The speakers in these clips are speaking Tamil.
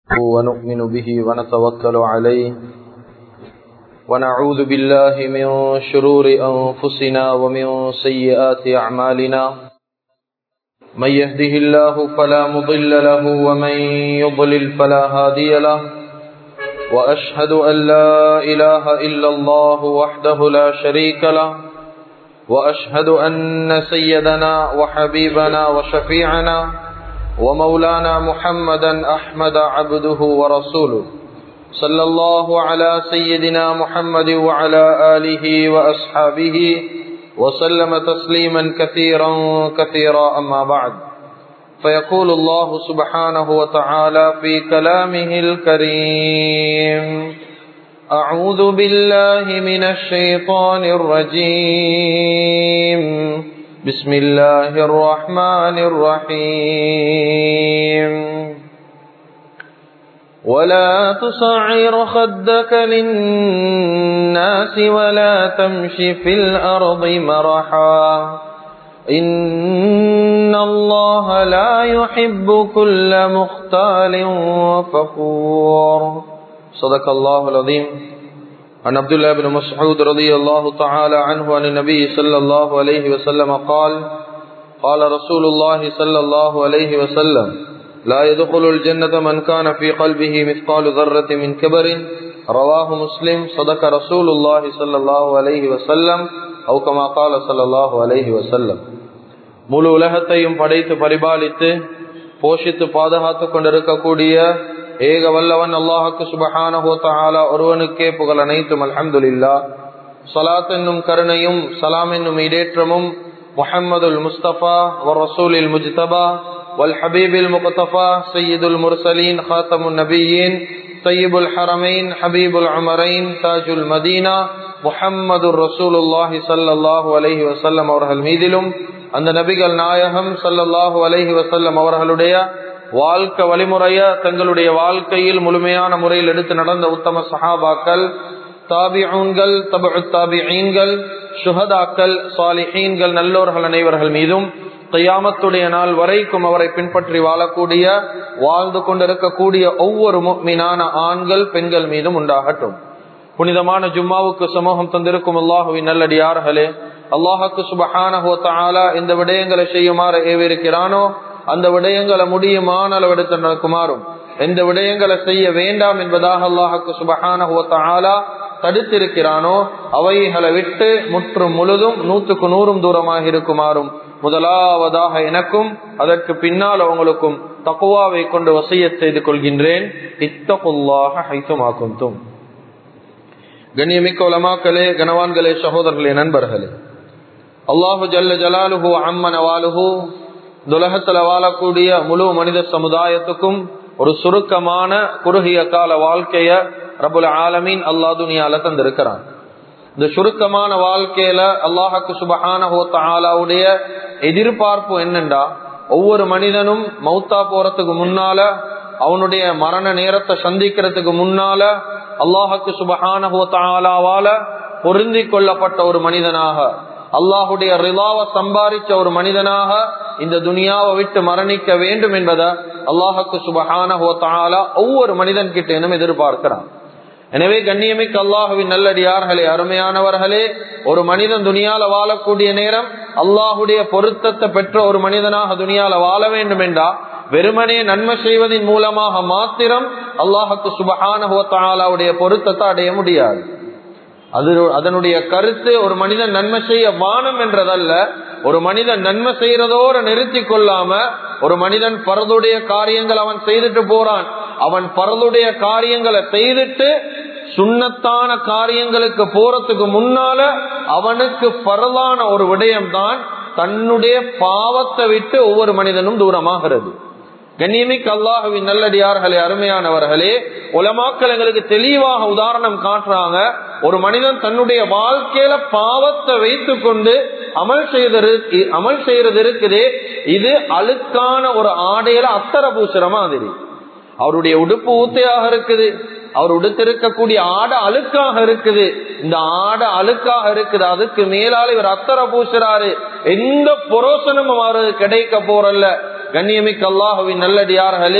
ونؤمن به ونتوكل عليه ونعوذ بالله من شرور أنفسنا ومن سيئات أعمالنا من يهده الله فلا مضل له ومن يضلل فلا هادي له وأشهد أن لا إله إلا الله وحده لا شريك له وأشهد أن سيدنا وحبيبنا وشفيعنا ومولانا محمدا أحمد عبده ورسوله صلى الله على سيدنا محمد وعلى آله وأصحابه وسلم تسليما كثيرا كثيرا أما بعد فيقول الله سبحانه وتعالى في كلامه الكريم أعوذ بالله من الشيطان الرجيم بسم الله الرحمن الرحيم ولا تصعر خدك للناس ولا تمش في الأرض مرحا إن الله لا يحب كل مختال فخور صدق الله العظيم عن عبد الله بن مسعود رضي الله تعالى عنه عن النبي صلى الله عليه وسلم قال قال رسول الله صلى الله عليه وسلم لا يدخل الجنة من كان في قلبه مثقال ذرة من كبر رواه مسلم صدق رسول الله صلى الله عليه وسلم أو كما قال صلى الله عليه وسلم முழு உலகத்தையும் படைத்து பரிபாலித்து போஷித்து பாதுகாத்து கொண்டிருக்கக்கூடிய ஏக வல்லவன் அல்லாஹுக்கு சுபஹானஹோத்தாலா ஒருவனுக்கே புகழ் அனைத்தும் அல்ஹம்துலில்லா சலாத் என்னும் கருணையும் சலாம் என்னும் இடேற்றமும் முஹம்மதுல் முஸ்தபா வர் ரசூலில் முஜ்தபா வல் ஹபீபில் முகத்தபா சையீதுல் முர்சலீன் ஹாத்தமுன் நபியின் சையீபுல் ஹரமைன் ஹபீபுல் அமரைன் தாஜுல் மதீனா முஹம்மது ரசூலுல்லாஹி சல்லாஹூ அலஹி வசல்லம் அவர்கள் மீதிலும் அந்த நபிகள் நாயகம் சல்லல்லாஹூ அலஹி வசல்லம் அவர்களுடைய வாழ்க்கை வழிமுறைய தங்களுடைய வாழ்க்கையில் முழுமையான முறையில் எடுத்து நடந்த உத்தம சஹாபாக்கள் தாபிஊன்கள் தபு தாபிஈன்கள் சுஹதாக்கள் சாலிஹீன்கள் நல்லோர்கள் அனைவர்கள் மீதும் கையாமத்துடைய நாள் வரைக்கும் அவரை பின்பற்றி வாழக்கூடிய வாழ்ந்து கொண்டிருக்கக்கூடிய ஒவ்வொரு மீனான ஆண்கள் பெண்கள் மீதும் உண்டாகட்டும் புனிதமான ஜும்மாவுக்கு சமூகம் தந்திருக்கும் அல்லாஹுவின் நல்லடியார்களே அல்லாஹுக்கு சுபஹானஹோத்தாலா இந்த விடயங்களை செய்யுமாறு ஏவிருக்கிறானோ அந்த விடயங்களை முடியுமான அளவெடுத்து நடக்குமாறும் எந்த விடயங்களை செய்ய வேண்டாம் என்பதாக அல்லாஹுக்கு சுபஹான தடுத்திருக்கிறானோ அவைகளை விட்டு முற்றும் முழுதும் நூற்றுக்கு நூறும் தூரமாக இருக்குமாறும் முதலாவதாக எனக்கும் அதற்கு பின்னால் அவங்களுக்கும் தக்குவாவை கொண்டு வசிய செய்து கொள்கின்றேன் இத்தகுல்லாக ஹைத்துமாக்கும் தும் கண்ணியமிக்க உலமாக்களே கனவான்களே சகோதரர்களே நண்பர்களே அல்லாஹு ஜல்ல ஜலாலுஹு அம்மன் அவாலுஹு துலகத்துல வாழக்கூடிய முழு மனித சமுதாயத்துக்கும் ஒரு சுருக்கமான குறுகிய கால வாழ்க்கைய ரபுல் ஆலமீன் அல்லா துனியால தந்திருக்கிறான் இந்த சுருக்கமான வாழ்க்கையில அல்லாஹுக்கு சுபஹான ஆலாவுடைய எதிர்பார்ப்பு என்னண்டா ஒவ்வொரு மனிதனும் மௌத்தா போறதுக்கு முன்னால அவனுடைய மரண நேரத்தை சந்திக்கிறதுக்கு முன்னால அல்லாஹுக்கு சுபஹான ஆலாவால பொருந்தி கொள்ளப்பட்ட ஒரு மனிதனாக அல்லாஹுடைய ரிலாவை சம்பாதிச்ச ஒரு மனிதனாக இந்த துனியாவை விட்டு மரணிக்க வேண்டும் என்பதை அல்லாஹுக்கு சுபஹான ஒவ்வொரு மனிதன் கிட்டேனும் எதிர்பார்க்கிறான் எனவே கண்ணியமிக்க அல்லாஹுவின் நல்லடியார்களே அருமையானவர்களே ஒரு மனிதன் துனியால வாழக்கூடிய நேரம் அல்லாஹுடைய பொருத்தத்தை பெற்ற ஒரு மனிதனாக துனியால வாழ வேண்டும் என்றா வெறுமனே நன்மை செய்வதன் மூலமாக மாத்திரம் அல்லாஹுக்கு சுபஹானுடைய பொருத்தத்தை அடைய முடியாது அது அதனுடைய கருத்து ஒரு மனிதன் நன்மை செய்ய வானம் என்றதல்ல ஒரு மனிதன் நன்மை செய்யறதோட நிறுத்தி கொள்ளாம ஒரு மனிதன் பரதுடைய காரியங்கள் அவன் செய்துட்டு போறான் அவன் பரதுடைய காரியங்களை செய்துட்டு சுண்ணத்தான காரியங்களுக்கு போறதுக்கு முன்னால அவனுக்கு பரதான ஒரு விடயம்தான் தன்னுடைய பாவத்தை விட்டு ஒவ்வொரு மனிதனும் தூரமாகிறது கண்ணியமிக்கு அல்லாஹுவின் நல்லடியார்களே அருமையானவர்களே உலமாக்கள் எங்களுக்கு தெளிவாக உதாரணம் காட்டுறாங்க ஒரு மனிதன் தன்னுடைய வாழ்க்கையில பாவத்தை வைத்து கொண்டு அமல் செய்தது அமல் செய்யறது இருக்குதே இது அழுக்கான ஒரு ஆடையில அத்தர பூசுற மாதிரி அவருடைய உடுப்பு ஊத்தையாக இருக்குது அவர் உடுத்திருக்கக்கூடிய ஆடை அழுக்காக இருக்குது இந்த ஆடை அழுக்காக இருக்குது அதுக்கு மேலால இவர் அத்தர பூசுறாரு எந்த புரோசனமும் அவருக்கு கிடைக்க போறல்ல கண்ணியமிக்க அல்லாஹுவின் நல்லடியார்களே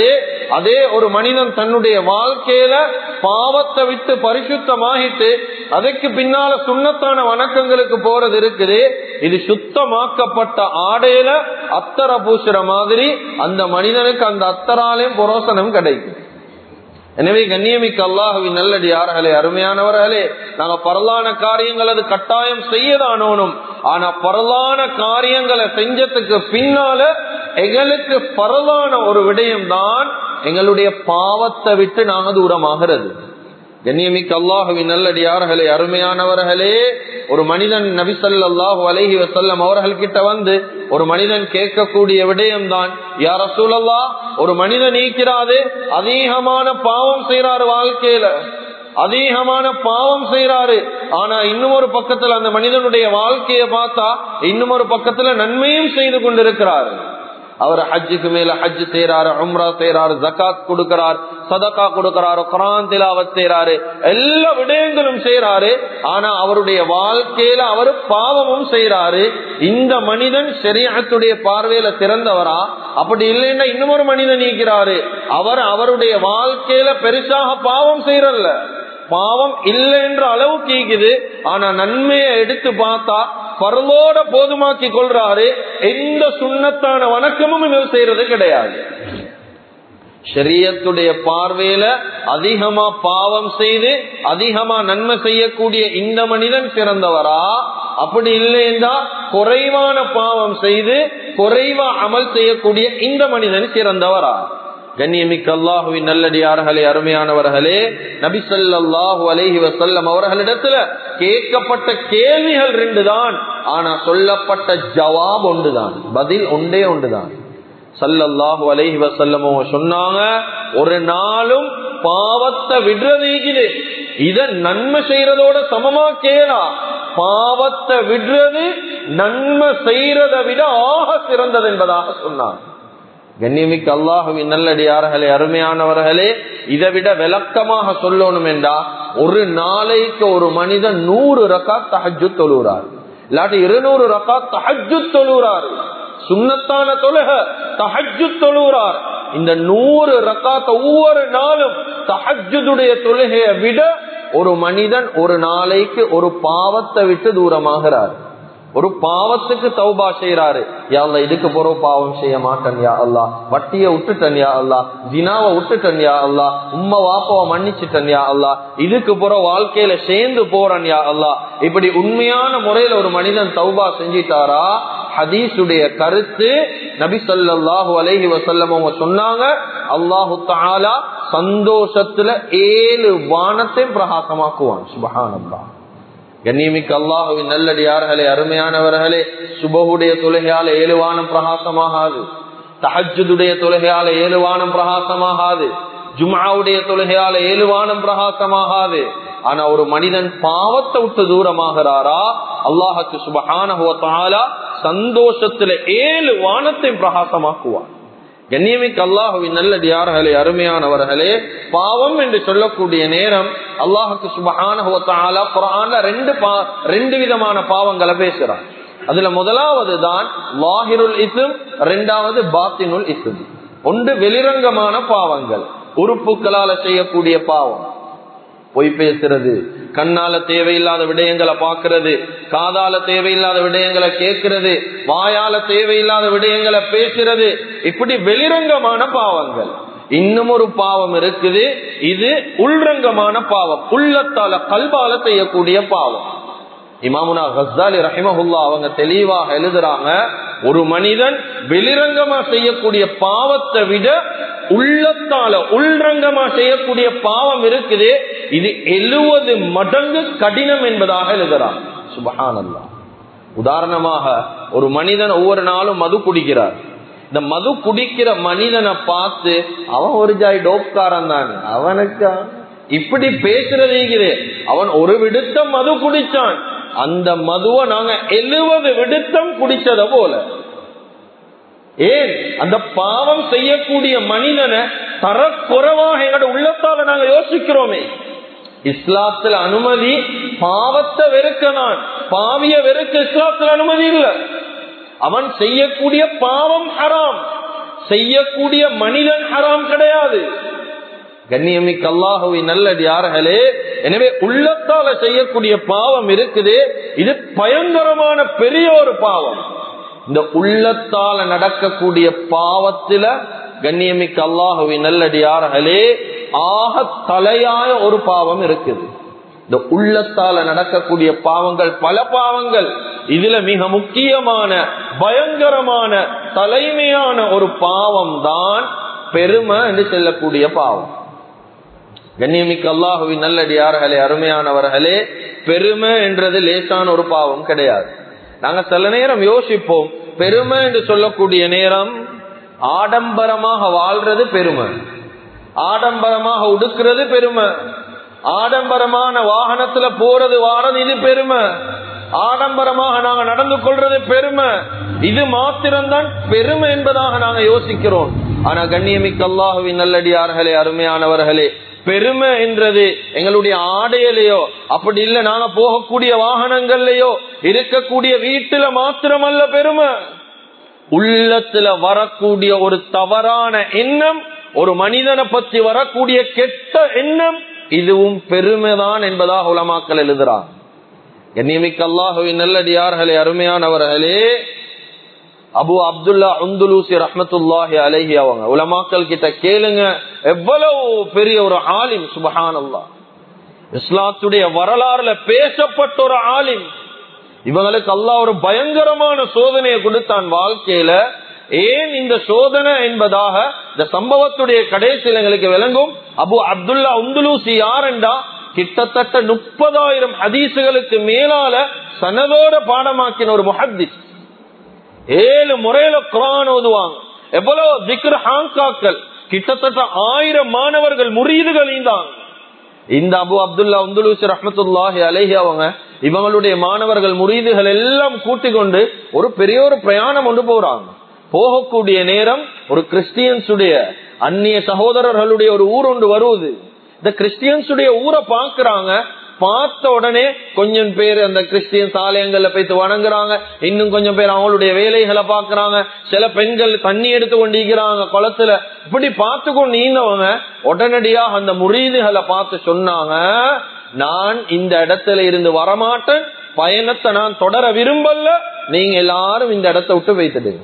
அதே ஒரு மனிதன் தன்னுடைய வாழ்க்கையில பாவத்தை விட்டு பரிசுத்தமாகிட்டு அதுக்கு பின்னால சுண்ணத்தான வணக்கங்களுக்கு போறது இருக்குது இது சுத்தமாக்கப்பட்ட ஆடையில அத்தர பூசுற மாதிரி அந்த மனிதனுக்கு அந்த அத்தராலையும் புரோசனம் கிடைக்கும் எனவே கண்ணியமிக்க அல்லாஹுவின் நல்லடியார்களே அருமையானவர்களே நாங்க பரலான காரியங்கள் அது கட்டாயம் செய்யதானோனும் ஆனா பரலான காரியங்களை செஞ்சதுக்கு பின்னால எங்களுக்கு பரலான ஒரு விடயம் தான் எங்களுடைய பாவத்தை விட்டு நாங்க தூரமாகிறது கண்ணியமிக்க அல்லாஹுவின் நல்லடியார்களே அருமையானவர்களே ஒரு மனிதன் நபிசல்லாஹு அலஹி வசல்லம் அவர்கள் கிட்ட வந்து ஒரு மனிதன் கேட்கக்கூடிய விடயம் தான் யார சூழல்லா ஒரு மனிதன் நீக்கிறாது அதிகமான பாவம் செய்யறாரு வாழ்க்கையில அதிகமான பாவம் செய்யறாரு ஆனா இன்னும் ஒரு பக்கத்துல அந்த மனிதனுடைய வாழ்க்கையை பார்த்தா இன்னும் ஒரு பக்கத்துல நன்மையும் செய்து கொண்டிருக்கிறாரு அவர் ஹஜ்ஜுக்கு மேல ஹஜ் செய்யறாரு உம்ரா செய்யறாரு ஜக்காத் கொடுக்கிறார் சதக்கா கொடுக்கிறாரு குரான் திலாவத் செய்யறாரு எல்லா விடயங்களும் செய்யறாரு ஆனா அவருடைய வாழ்க்கையில அவர் பாவமும் செய்யறாரு இந்த மனிதன் சரியத்துடைய பார்வையில திறந்தவரா அப்படி இல்லைன்னா இன்னொரு மனிதன் நீக்கிறாரு அவர் அவருடைய வாழ்க்கையில பெருசாக பாவம் செய்யறல்ல பாவம் இல்லை என்ற அளவு கேக்குது ஆனா நன்மையை எடுத்து பார்த்தா பரலோட போதுமாக்கி கொள்றாரு எந்த சுண்ணத்தான வணக்கமும் இவர் செய்யறது கிடையாது ஷரியத்துடைய பார்வையில அதிகமா பாவம் செய்து அதிகமா நன்மை செய்யக்கூடிய இந்த மனிதன் சிறந்தவரா அப்படி இல்லைன்னா குறைவான பாவம் செய்து குறைவா அமல் செய்யக்கூடிய இந்த மனிதன் சிறந்தவரா கண்ணியமிக்க அல்லாஹுவின் நல்லடியார்களே அருமையானவர்களே நபிசல்லாஹு அலஹி வசல்லம் அவர்களிடத்துல கேட்கப்பட்ட கேள்விகள் ரெண்டு தான் ஆனா சொல்லப்பட்ட ஜவாப் ஒன்றுதான் பதில் ஒன்றே ஒன்றுதான் சல்லல்லாஹு அலஹி வசல்லமோ சொன்னாங்க ஒரு நாளும் பாவத்தை விடுறது இத நன்மை செய்யறதோட சமமா கேளா பாவத்தை விடுறது நன்மை செய்யறதை விட ஆக சிறந்தது என்பதாக சொன்னாங்க கண்ணியமிக்க அல்லாஹுவின் நல்லடியார்களே அருமையானவர்களே இதை விட விளக்கமாக சொல்லணும் என்றா ஒரு நாளைக்கு ஒரு மனிதன் நூறு ரக்கா தஹஜு தொழுறார் இல்லாட்டி இருநூறு ரக்கா தஹஜு தொழுறார் சுண்ணத்தான தொழுக தஹஜு தொழுகிறார் இந்த நூறு ரக்காத்த ஒவ்வொரு நாளும் தஹஜுடைய தொழுகையை விட ஒரு மனிதன் ஒரு நாளைக்கு ஒரு பாவத்தை விட்டு தூரமாகிறார் ஒரு பாவத்துக்கு தௌபா செய்யறாரு யா அல்லா இதுக்கு போற பாவம் செய்ய மாட்டேன் யா அல்லா வட்டிய விட்டுட்டன் யா அல்லா தினாவை விட்டுட்டன் யா அல்லா உம்மா வாப்பாவை மன்னிச்சுட்டன் யா அல்லா இதுக்கு போற வாழ்க்கையில சேர்ந்து போறன் யா அல்லா இப்படி உண்மையான முறையில ஒரு மனிதன் தௌபா செஞ்சிட்டாரா ஹதீஸுடைய கருத்து நபி சொல்லாஹு அலஹி வசல்லம் அவங்க சொன்னாங்க அல்லாஹு தாலா சந்தோஷத்துல ஏழு வானத்தையும் பிரகாசமாக்குவான் சுபஹானல்லா கண்ணியமிக்க அல்லாஹுவின் நல்லடியார்களே அருமையானவர்களே சுபகுடைய தொழுகையால ஏழுவானம் பிரகாசமாகாது தஹஜுடைய தொழுகையால ஏழுவானம் பிரகாசமாகாது ஜுமாவுடைய தொழுகையால ஏழுவானம் பிரகாசமாகாது ஆனா ஒரு மனிதன் பாவத்தை விட்டு தூரமாகிறாரா அல்லாஹுக்கு சுபஹான சந்தோஷத்துல ஏழு வானத்தை பிரகாசமாக்குவான் கண்ணியமிக்கு அல்லாஹுவின் நல்லடியார்களே அருமையானவர்களே பாவம் என்று சொல்லக்கூடிய நேரம் அல்லாஹுக்கு சுபஹான குரான்ல ரெண்டு ரெண்டு விதமான பாவங்களை பேசுறான் அதுல முதலாவது தான் லாஹிருல் இசும் ரெண்டாவது பாத்தினுல் இசும் ஒன்று வெளிரங்கமான பாவங்கள் உறுப்புகளால செய்யக்கூடிய பாவம் பொய் பேசுறது கண்ணால தேவையில்லாத விடயங்களை பாக்குறது காதால தேவையில்லாத விடயங்களை கேட்கிறது வாயால தேவையில்லாத விடயங்களை பேசுறது இப்படி வெளிரங்கமான பாவங்கள் இன்னும் ஒரு பாவம் இருக்குது இது உள்ரங்கமான பாவம் உள்ளத்தால கல்பால செய்யக்கூடிய பாவம் இமாமுனா ஹஸ்தாலி ரஹிமஹுல்லா அவங்க தெளிவாக எழுதுறாங்க ஒரு மனிதன் வெளிரங்கமா செய்யக்கூடிய பாவத்தை விட உள்ளத்தால உள்ரங்கமா செய்யக்கூடிய பாவம் இருக்குது இது எழுவது மடங்கு கடினம் என்பதாக எழுதுறான் சுபஹானல்லா உதாரணமாக ஒரு மனிதன் ஒவ்வொரு நாளும் மது குடிக்கிறார் இந்த மது குடிக்கிற மனிதனை பார்த்து அவன் ஒரு ஜாய் டோப்காரன் தான் அவனுக்கு இப்படி பேசுறது அவன் ஒரு விடுத்தம் மது குடிச்சான் அந்த மதுவை நாங்க எழுவது விடுத்தம் குடிச்சத போல ஏன் அந்த பாவம் செய்யக்கூடிய மனிதனை தரக்குறைவாக எங்களோட உள்ளத்தால நாங்க யோசிக்கிறோமே இஸ்லாத்துல அனுமதி பாவத்தை வெறுக்க நான் பாவிய வெறுக்க இஸ்லாத்துல அனுமதி இல்ல அவன் செய்யக்கூடிய பாவம் ஹராம் செய்யக்கூடிய மனிதன் ஹராம் கிடையாது கண்ணியமிக்க அல்லாஹுவை நல்லடியார்களே எனவே உள்ளத்தால செய்யக்கூடிய பாவம் இருக்குது இது பயங்கரமான பெரிய ஒரு பாவம் இந்த உள்ளத்தால நடக்கக்கூடிய பாவத்தில கண்ணியமிக்க அல்லாஹுவை நல்லடியார்களே ஆக தலையாய ஒரு பாவம் இருக்குது இந்த உள்ளத்தால நடக்கக்கூடிய பாவங்கள் பல பாவங்கள் இதுல மிக முக்கியமான பயங்கரமான தலைமையான ஒரு பாவம் தான் பெருமை என்று செல்லக்கூடிய பாவம் கண்ணியமிக்க அல்லாஹுவின் நல்லடியார்களே அருமையானவர்களே பெருமை என்றது லேசான ஒரு பாவம் கிடையாது நாங்க சில நேரம் யோசிப்போம் பெருமை என்று சொல்லக்கூடிய நேரம் ஆடம்பரமாக வாழ்றது பெருமை ஆடம்பரமாக உடுக்கிறது பெருமை ஆடம்பரமான வாகனத்துல போறது வாரது இது பெருமை ஆடம்பரமாக நாங்க நடந்து கொள்றது பெருமை இது மாத்திரம்தான் பெருமை என்பதாக நாங்க யோசிக்கிறோம் ஆனா கண்ணியமிக்க அல்லாஹுவின் நல்லடியார்களே அருமையானவர்களே பெருமை என்றது எங்களுடைய ஆடையிலையோ அப்படி இல்ல நாங்க போகக்கூடிய வாகனங்கள்லயோ இருக்கக்கூடிய வீட்டுல மாத்திரமல்ல பெருமை உள்ளத்துல வரக்கூடிய ஒரு தவறான எண்ணம் ஒரு மனிதனை பற்றி வரக்கூடிய கெட்ட எண்ணம் இதுவும் பெருமைதான் என்பதாக உலமாக்கல் எழுதுறான் கண்ணியமிக்க அல்லாஹுவின் நல்லடியார்களே அருமையானவர்களே அபு அப்துல்லா உந்துலூசி ரஹமத்துல்லாஹி அலஹி அவங்க உலமாக்கல் கிட்ட கேளுங்க எவ்வளவு பெரிய ஒரு ஆலிம் சுபஹான் அல்லா இஸ்லாத்துடைய வரலாறுல பேசப்பட்ட ஒரு ஆலிம் இவங்களுக்கு அல்லாஹ் ஒரு பயங்கரமான சோதனையை கொடுத்தான் வாழ்க்கையில ஏன் இந்த சோதனை என்பதாக இந்த சம்பவத்துடைய கடைசியில் எங்களுக்கு விளங்கும் அபு அப்துல்லா உந்துலூசி யாருண்டா கிட்டத்தட்ட முப்பதாயிரம் ஹதீசுகளுக்கு மேலால சனதோட பாடமாக்கின ஒரு முஹத்திஸ் ஏழு முறையில குரான் ஓதுவாங்க எவ்வளவு திக்ர் ஹாங்காக்கள் கிட்டத்தட்ட ஆயிரம் மாணவர்கள் முறியீடுகள் ஈந்தாங்க இந்த அபு அப்துல்லா உந்துலூசி ரஹமத்துல்லாஹி அலேஹி அவங்க இவங்களுடைய மாணவர்கள் முறியீடுகள் எல்லாம் கூட்டிக் கொண்டு ஒரு பெரிய ஒரு பிரயாணம் கொண்டு போறாங்க போகக்கூடிய நேரம் ஒரு கிறிஸ்டியன்ஸுடைய அந்நிய சகோதரர்களுடைய ஒரு ஊர் ஒன்று வருவது இந்த கிறிஸ்டியன்ஸுடைய ஊரை பாக்குறாங்க பார்த்த உடனே கொஞ்சம் பேர் அந்த கிறிஸ்டியன்ஸ் ஆலயங்கள்ல போயிட்டு வணங்குறாங்க இன்னும் கொஞ்சம் பேர் அவங்களுடைய வேலைகளை பாக்குறாங்க சில பெண்கள் தண்ணி எடுத்து கொண்டிருக்கிறாங்க குளத்துல இப்படி பார்த்து கொண்டு நீந்தவங்க உடனடியாக அந்த முறீதுகளை பார்த்து சொன்னாங்க நான் இந்த இடத்துல இருந்து வரமாட்டேன் பயணத்தை நான் தொடர விரும்பல நீங்க எல்லாரும் இந்த இடத்த விட்டு வைத்துடுங்க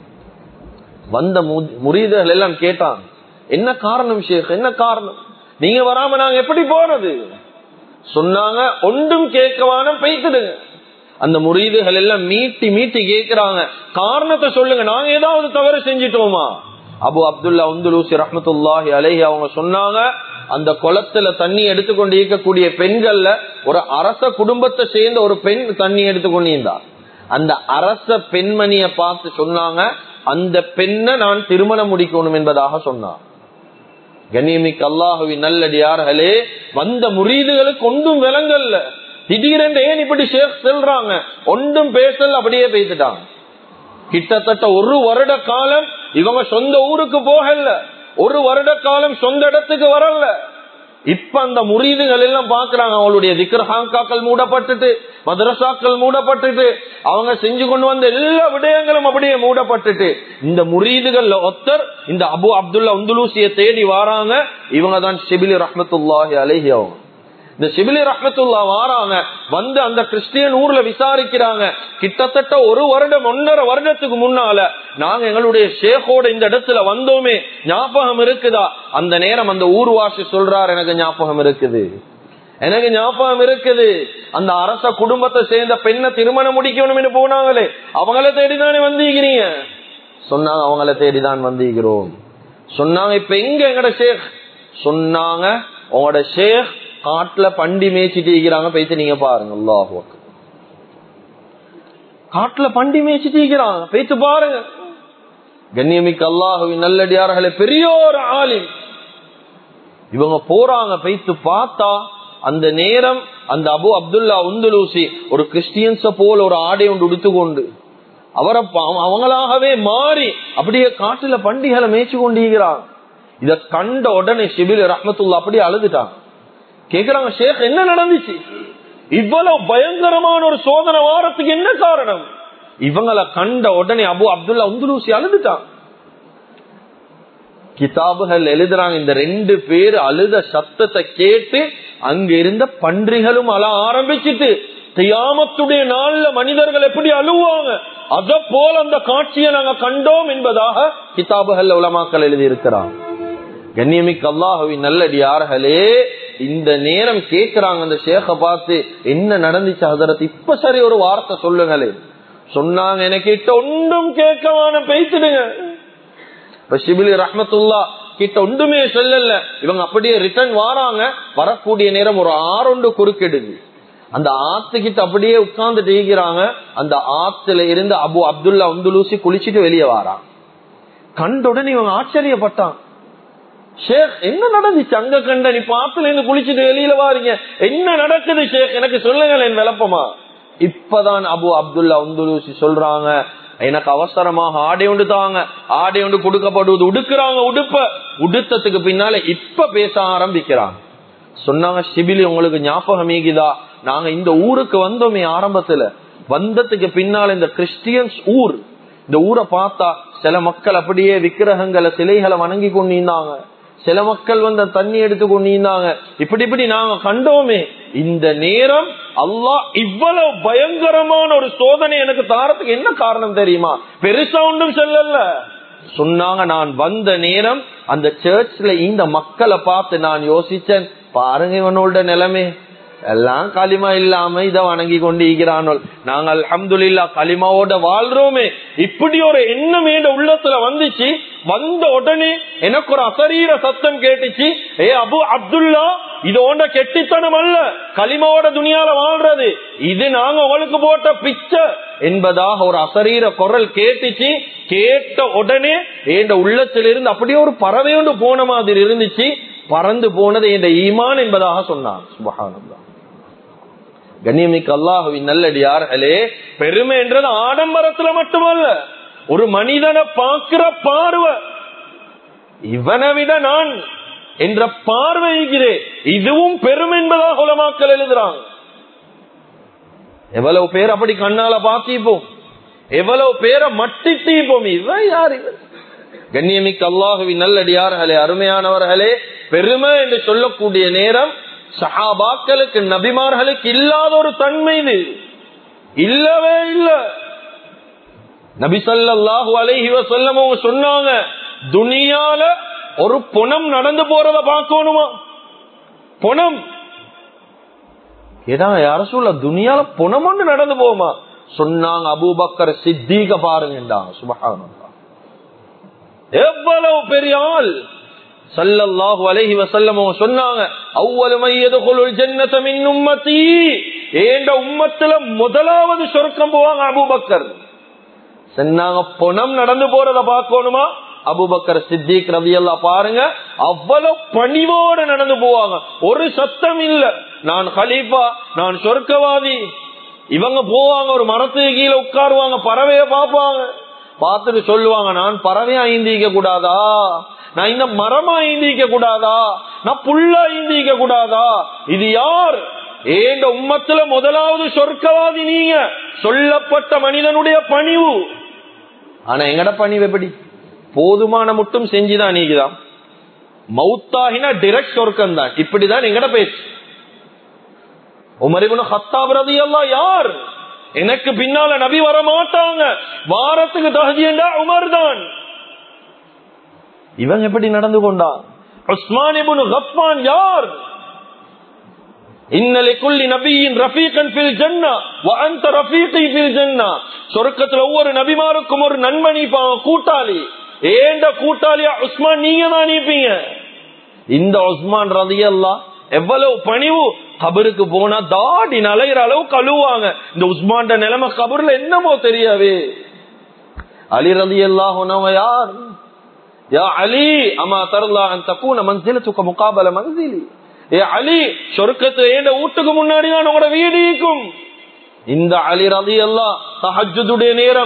வந்த முறியீடுகள் எல்லாம் கேட்டாங்க என்ன காரணம் ஷேக் என்ன காரணம் நீங்க வராம நாங்க எப்படி போறது சொன்னாங்க ஒன்றும் கேட்கவான பைத்துடுங்க அந்த முறியீடுகள் எல்லாம் மீட்டி மீட்டி கேட்கிறாங்க காரணத்தை சொல்லுங்க நாங்க ஏதாவது தவறு செஞ்சிட்டோமா அபு அப்துல்லா உந்துலூசி ரஹமத்துல்லாஹி அலஹி அவங்க சொன்னாங்க அந்த குளத்துல தண்ணி எடுத்துக்கொண்டு இருக்கக்கூடிய பெண்கள்ல ஒரு அரச குடும்பத்தை சேர்ந்த ஒரு பெண் தண்ணி எடுத்துக்கொண்டிருந்தா அந்த அரச பெண்மணிய பார்த்து சொன்னாங்க அந்த பெண்ணை நான் திருமணம் முடிக்கணும் என்பதாக சொன்னார் கண்ணியமிக்கு அல்லாஹுவின் நல்லடியார்களே வந்த முறீதுகளுக்கு ஒன்றும் விலங்கல்ல திடீரென்று ஏன் இப்படி ஷேக் செல்றாங்க ஒன்றும் பேசல் அப்படியே பேசிட்டாங்க கிட்டத்தட்ட ஒரு வருட காலம் இவங்க சொந்த ஊருக்கு போகல ஒரு வருட காலம் சொந்த இடத்துக்கு வரல இப்ப அந்த முறீதுகள் எல்லாம் பாக்குறாங்க அவங்களுடைய திக்ரஹாங்காக்கள் மூடப்பட்டுட்டு மதரசாக்கள் மூடப்பட்டுட்டு அவங்க செஞ்சு கொண்டு வந்த எல்லா விடயங்களும் அப்படியே மூடப்பட்டுட்டு இந்த முறீதுகள்ல ஒத்தர் இந்த அபு அப்துல்லா உந்துலூசிய தேடி வாராங்க இவங்க தான் ஷிபிலி ரஹமத்துல்லாஹி அலஹி அவங்க இந்த சிபிலி ரஹமத்துல்லா வாராங்க வந்து அந்த கிறிஸ்டியன் ஊர்ல விசாரிக்கிறாங்க கிட்டத்தட்ட ஒரு வருடம் ஒன்னரை வருடத்துக்கு முன்னால நாங்க எங்களுடைய ஷேகோட இந்த இடத்துல வந்தோமே ஞாபகம் இருக்குதா அந்த நேரம் அந்த ஊர்வாசி சொல்றார் எனக்கு ஞாபகம் இருக்குது எனக்கு ஞாபகம் இருக்குது அந்த அரச குடும்பத்தை சேர்ந்த பெண்ணை திருமணம் முடிக்கணும் போனாங்களே அவங்கள தேடிதானே வந்தீங்கிறீங்க சொன்னாங்க அவங்கள தேடிதான் வந்தீங்கிறோம் சொன்னாங்க இப்ப எங்க எங்கட ஷேக் சொன்னாங்க உங்களோட ஷேக் காட்டுல பண்டி மேய்ச்சிட்டு இருக்கிறாங்க போயிட்டு நீங்க பாருங்க அல்லாஹு காட்டுல பண்டி மேய்ச்சிட்டு இருக்கிறாங்க போயிட்டு பாருங்க கண்ணியமிக்க அல்லாஹுவின் நல்லடியார்களே பெரிய ஒரு ஆலிம் இவங்க போறாங்க போயிட்டு பார்த்தா அந்த நேரம் அந்த அபு அப்துல்லா உந்துலூசி ஒரு கிறிஸ்டியன்ஸ போல ஒரு ஆடை ஒன்று உடுத்துக்கொண்டு அவரை அவங்களாகவே மாறி அப்படியே காட்டுல பண்டிகளை மேய்ச்சி கொண்டிருக்கிறாங்க இத கண்ட உடனே சிபில் ரஹமத்துல்லா அப்படியே அழுதுட்டாங்க கேக்குறாங்க ஷேக் என்ன நடந்துச்சு இவ்வளவு பயங்கரமான ஒரு சோதனை வாரத்துக்கு என்ன காரணம் இவங்களை கண்ட உடனே அபு அப்துல்லா உந்துலூசி அழுதுட்டான் கிதாபுகள் எழுதுறாங்க இந்த ரெண்டு பேர் அழுத சத்தத்தை கேட்டு அங்க இருந்த பன்றிகளும் அழ ஆரம்பிச்சிட்டு தியாமத்துடைய நாள்ல மனிதர்கள் எப்படி அழுவாங்க அத போல அந்த காட்சியை நாங்க கண்டோம் என்பதாக கிதாபுகள் உலமாக்கள் எழுதி இருக்கிறாங்க கண்ணியமிக்கு அல்லாஹுவின் நல்லடியார்களே இந்த நேரம் கேக்குறாங்க அந்த ஷேக பார்த்து என்ன நடந்துச்சு ஹதரத் இப்ப சரி ஒரு வார்த்தை சொல்லுங்களே சொன்னாங்க எனக்கு கிட்ட ஒன்றும் கேட்கவான பேசிடுங்க இப்ப ஷிபிலி ரஹமத்துல்லா கிட்ட ஒன்றுமே சொல்லல இவங்க அப்படியே ரிட்டர்ன் வாராங்க வரக்கூடிய நேரம் ஒரு ஆறொண்டு குறுக்கெடுது அந்த ஆத்து கிட்ட அப்படியே உட்கார்ந்து இருக்கிறாங்க அந்த ஆத்துல இருந்து அபு அப்துல்லா உந்துலூசி குளிச்சுட்டு வெளியே வாரான் கண்டுடனே இவங்க ஆச்சரியப்பட்டான் ஷேக் என்ன நடந்துச்சு அங்க கண்ட நீ பாத்துல இருந்து குளிச்சுட்டு வெளியில வாரீங்க என்ன நடக்குது ஷேக் எனக்கு சொல்லுங்கள் என் விளப்பமா இப்பதான் அபு அப்துல்லா உந்துலூசி சொல்றாங்க எனக்கு அவசரமாக ஆடை ஒன்று தாங்க ஆடை ஒன்று கொடுக்கப்படுவது உடுக்குறாங்க உடுப்ப உடுத்தத்துக்கு பின்னால இப்ப பேச ஆரம்பிக்கிறாங்க சொன்னாங்க சிபிலி உங்களுக்கு ஞாபகம் ஈகுதா நாங்க இந்த ஊருக்கு வந்தோமே ஆரம்பத்துல வந்ததுக்கு பின்னால இந்த கிறிஸ்டியன்ஸ் ஊர் இந்த ஊரை பார்த்தா சில மக்கள் அப்படியே விக்கிரகங்களை சிலைகளை வணங்கி கொண்டிருந்தாங்க சில மக்கள் வந்து தண்ணி எடுத்து கொண்டிருந்தாங்க இப்படி இப்படி நாங்க கண்டோமே இந்த நேரம் அல்லாஹ் இவ்வளவு பயங்கரமான ஒரு சோதனை எனக்கு தாரத்துக்கு என்ன காரணம் தெரியுமா பெருசா ஒன்றும் சொல்லல சொன்னாங்க நான் வந்த நேரம் அந்த சர்ச்ல இந்த மக்களை பார்த்து நான் யோசிச்சேன் பாருங்க இவனோட நிலைமை எல்லாம் களிமா இல்லாம இத வணங்கி கொண்டு இருக்கிறானோல் நாங்கள் அல்ஹம்துலில்லா களிமாவோட வாழ்றோமே இப்படி ஒரு எண்ணம் என்ற உள்ளத்துல வந்துச்சு வந்த உடனே எனக்கு ஒரு அசரீர சத்தம் கேட்டுச்சு ஏ அபு அப்துல்லா இது ஓண்ட கெட்டித்தனம் அல்ல களிமாவோட துணியால வாழ்றது இது நாங்க உங்களுக்கு போட்ட பிச்சை என்பதாக ஒரு அசரீர குரல் கேட்டுச்சு கேட்ட உடனே என் உள்ளத்திலிருந்து அப்படியே ஒரு பறவை ஒன்று போன மாதிரி இருந்துச்சு பறந்து போனது என்ற ஈமான் என்பதாக சொன்னான் சுபகானந்தா கண்ணியமிக்க அல்லாஹுவின் நல்லடியார்களே பெருமை என்றது ஆடம்பரத்துல மட்டுமல்ல ஒரு மனிதனை பார்க்கிற பார்வை இவனை விட நான் என்ற பார்வைகிறேன் இதுவும் பெருமை என்பதாக உலமாக்கல் எழுதுறாங்க எவ்வளவு பேர் அப்படி கண்ணால பாத்திப்போம் எவ்வளவு பேரை மட்டித்தீப்போம் இவன் யார் இவன் கண்ணியமிக்க அல்லாஹுவின் நல்லடியார்களே அருமையானவர்களே பெருமை என்று சொல்லக்கூடிய நேரம் சஹாபாக்களுக்கு நபிமார்களுக்கு இல்லாத ஒரு தன்மை இது இல்லவே இல்ல நபி சல்லாஹூ அலைஹி வசல்லம் அவங்க சொன்னாங்க துனியால ஒரு புனம் நடந்து போறத பார்க்கணுமா புனம் ஏதா யார சொல்ல துனியால புனம் ஒன்று நடந்து போமா சொன்னாங்க அபூபக்கர் சித்திக பாருங்கன்றாங்க சுபகானம் எவ்வளவு பெரிய ஆள் சல்லல்லாஹு அலைஹி வஸல்லம் சொன்னாங்க அவ்வளவு மையதுகுலுல் ஜன்னத மின் உம்மதி ஏண்ட உம்மத்துல முதலாவது சொர்க்கம் போவாங்க அபூபக்கர் சொன்னாங்க பொணம் நடந்து போறத பார்க்கணுமா அபுபக்கர் சித்திக் ரவி எல்லாம் பாருங்க அவ்வளவு பணிவோடு நடந்து போவாங்க ஒரு சத்தம் இல்ல நான் ஹலீஃபா நான் சொர்க்கவாதி இவங்க போவாங்க ஒரு மரத்துக்கு கீழே உட்காருவாங்க பறவைய பார்ப்பாங்க பார்த்துட்டு சொல்லுவாங்க நான் பறவையா ஈந்திக்க கூடாதா நான் இந்த மரமா ஈந்திக்க கூடாதா நான் புல்லா ஈந்திக்க கூடாதா இது யார் ஏண்ட உம்மத்துல முதலாவது சொர்க்கவாதி நீங்க சொல்லப்பட்ட மனிதனுடைய பணிவு ஆனா எங்கட பணிவு எப்படி போதுமான மட்டும் செஞ்சுதான் நீக்குதான் மவுத்தாகினா டிரெக்ட் சொர்க்கம் தான் இப்படிதான் எங்கட பேச்சு உமரிபுன ஹத்தாபிரதி எல்லாம் யார் எனக்கு பின்னால நபி வர மாட்டாங்க வாரத்துக்கு தகுதியண்டா உமர் தான் இவன் எப்படி நடந்து கொண்டான் உஸ்மான் இபுன் கஃபான் யார் இன்னலைக்குள்ளி நபியின் ரஃபீகன் ஃபில் ஜன்னா வஅன்த ரஃபீகி ஃபில் ஜன்னா சொர்க்கத்துல ஒவ்வொரு நபிமாருக்கும் ஒரு நண்பனி கூட்டாளி ஏண்ட கூட்டாளியா உஸ்மான் நீங்க தான் நீப்பீங்க இந்த உஸ்மான் ரதியல்லா எவ்வளவு பணிவு கபருக்கு போனா தாடி நலைகிற அளவு கழுவாங்க இந்த உஸ்மான் நிலைமை கபர்ல என்னமோ தெரியாவே அலி ரதி அல்லாஹ் யார் யா அலி அமா தரலா அன் தக்கூன மன்சிலத்துக்கு முகாபல மன்சிலி ஏ அலி சொர்க்கத்து ஏண்ட வீட்டுக்கு முன்னாடி தான் உங்களோட வீடு இருக்கும் இந்த அலி ரதி அல்லா தஹஜுடைய நேரம்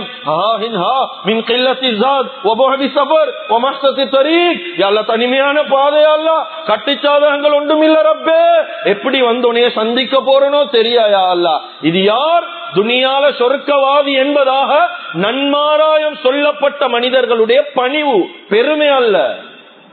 தனிமையான பாதையல்ல கட்டிச்சாதகங்கள் ஒன்றும் இல்ல ரப்பே எப்படி வந்தோனைய சந்திக்க போறனோ தெரியாயா அல்ல இது யார் துணியால சொர்க்கவாதி என்பதாக நன்மாராயம் சொல்லப்பட்ட மனிதர்களுடைய பணிவு பெருமை அல்ல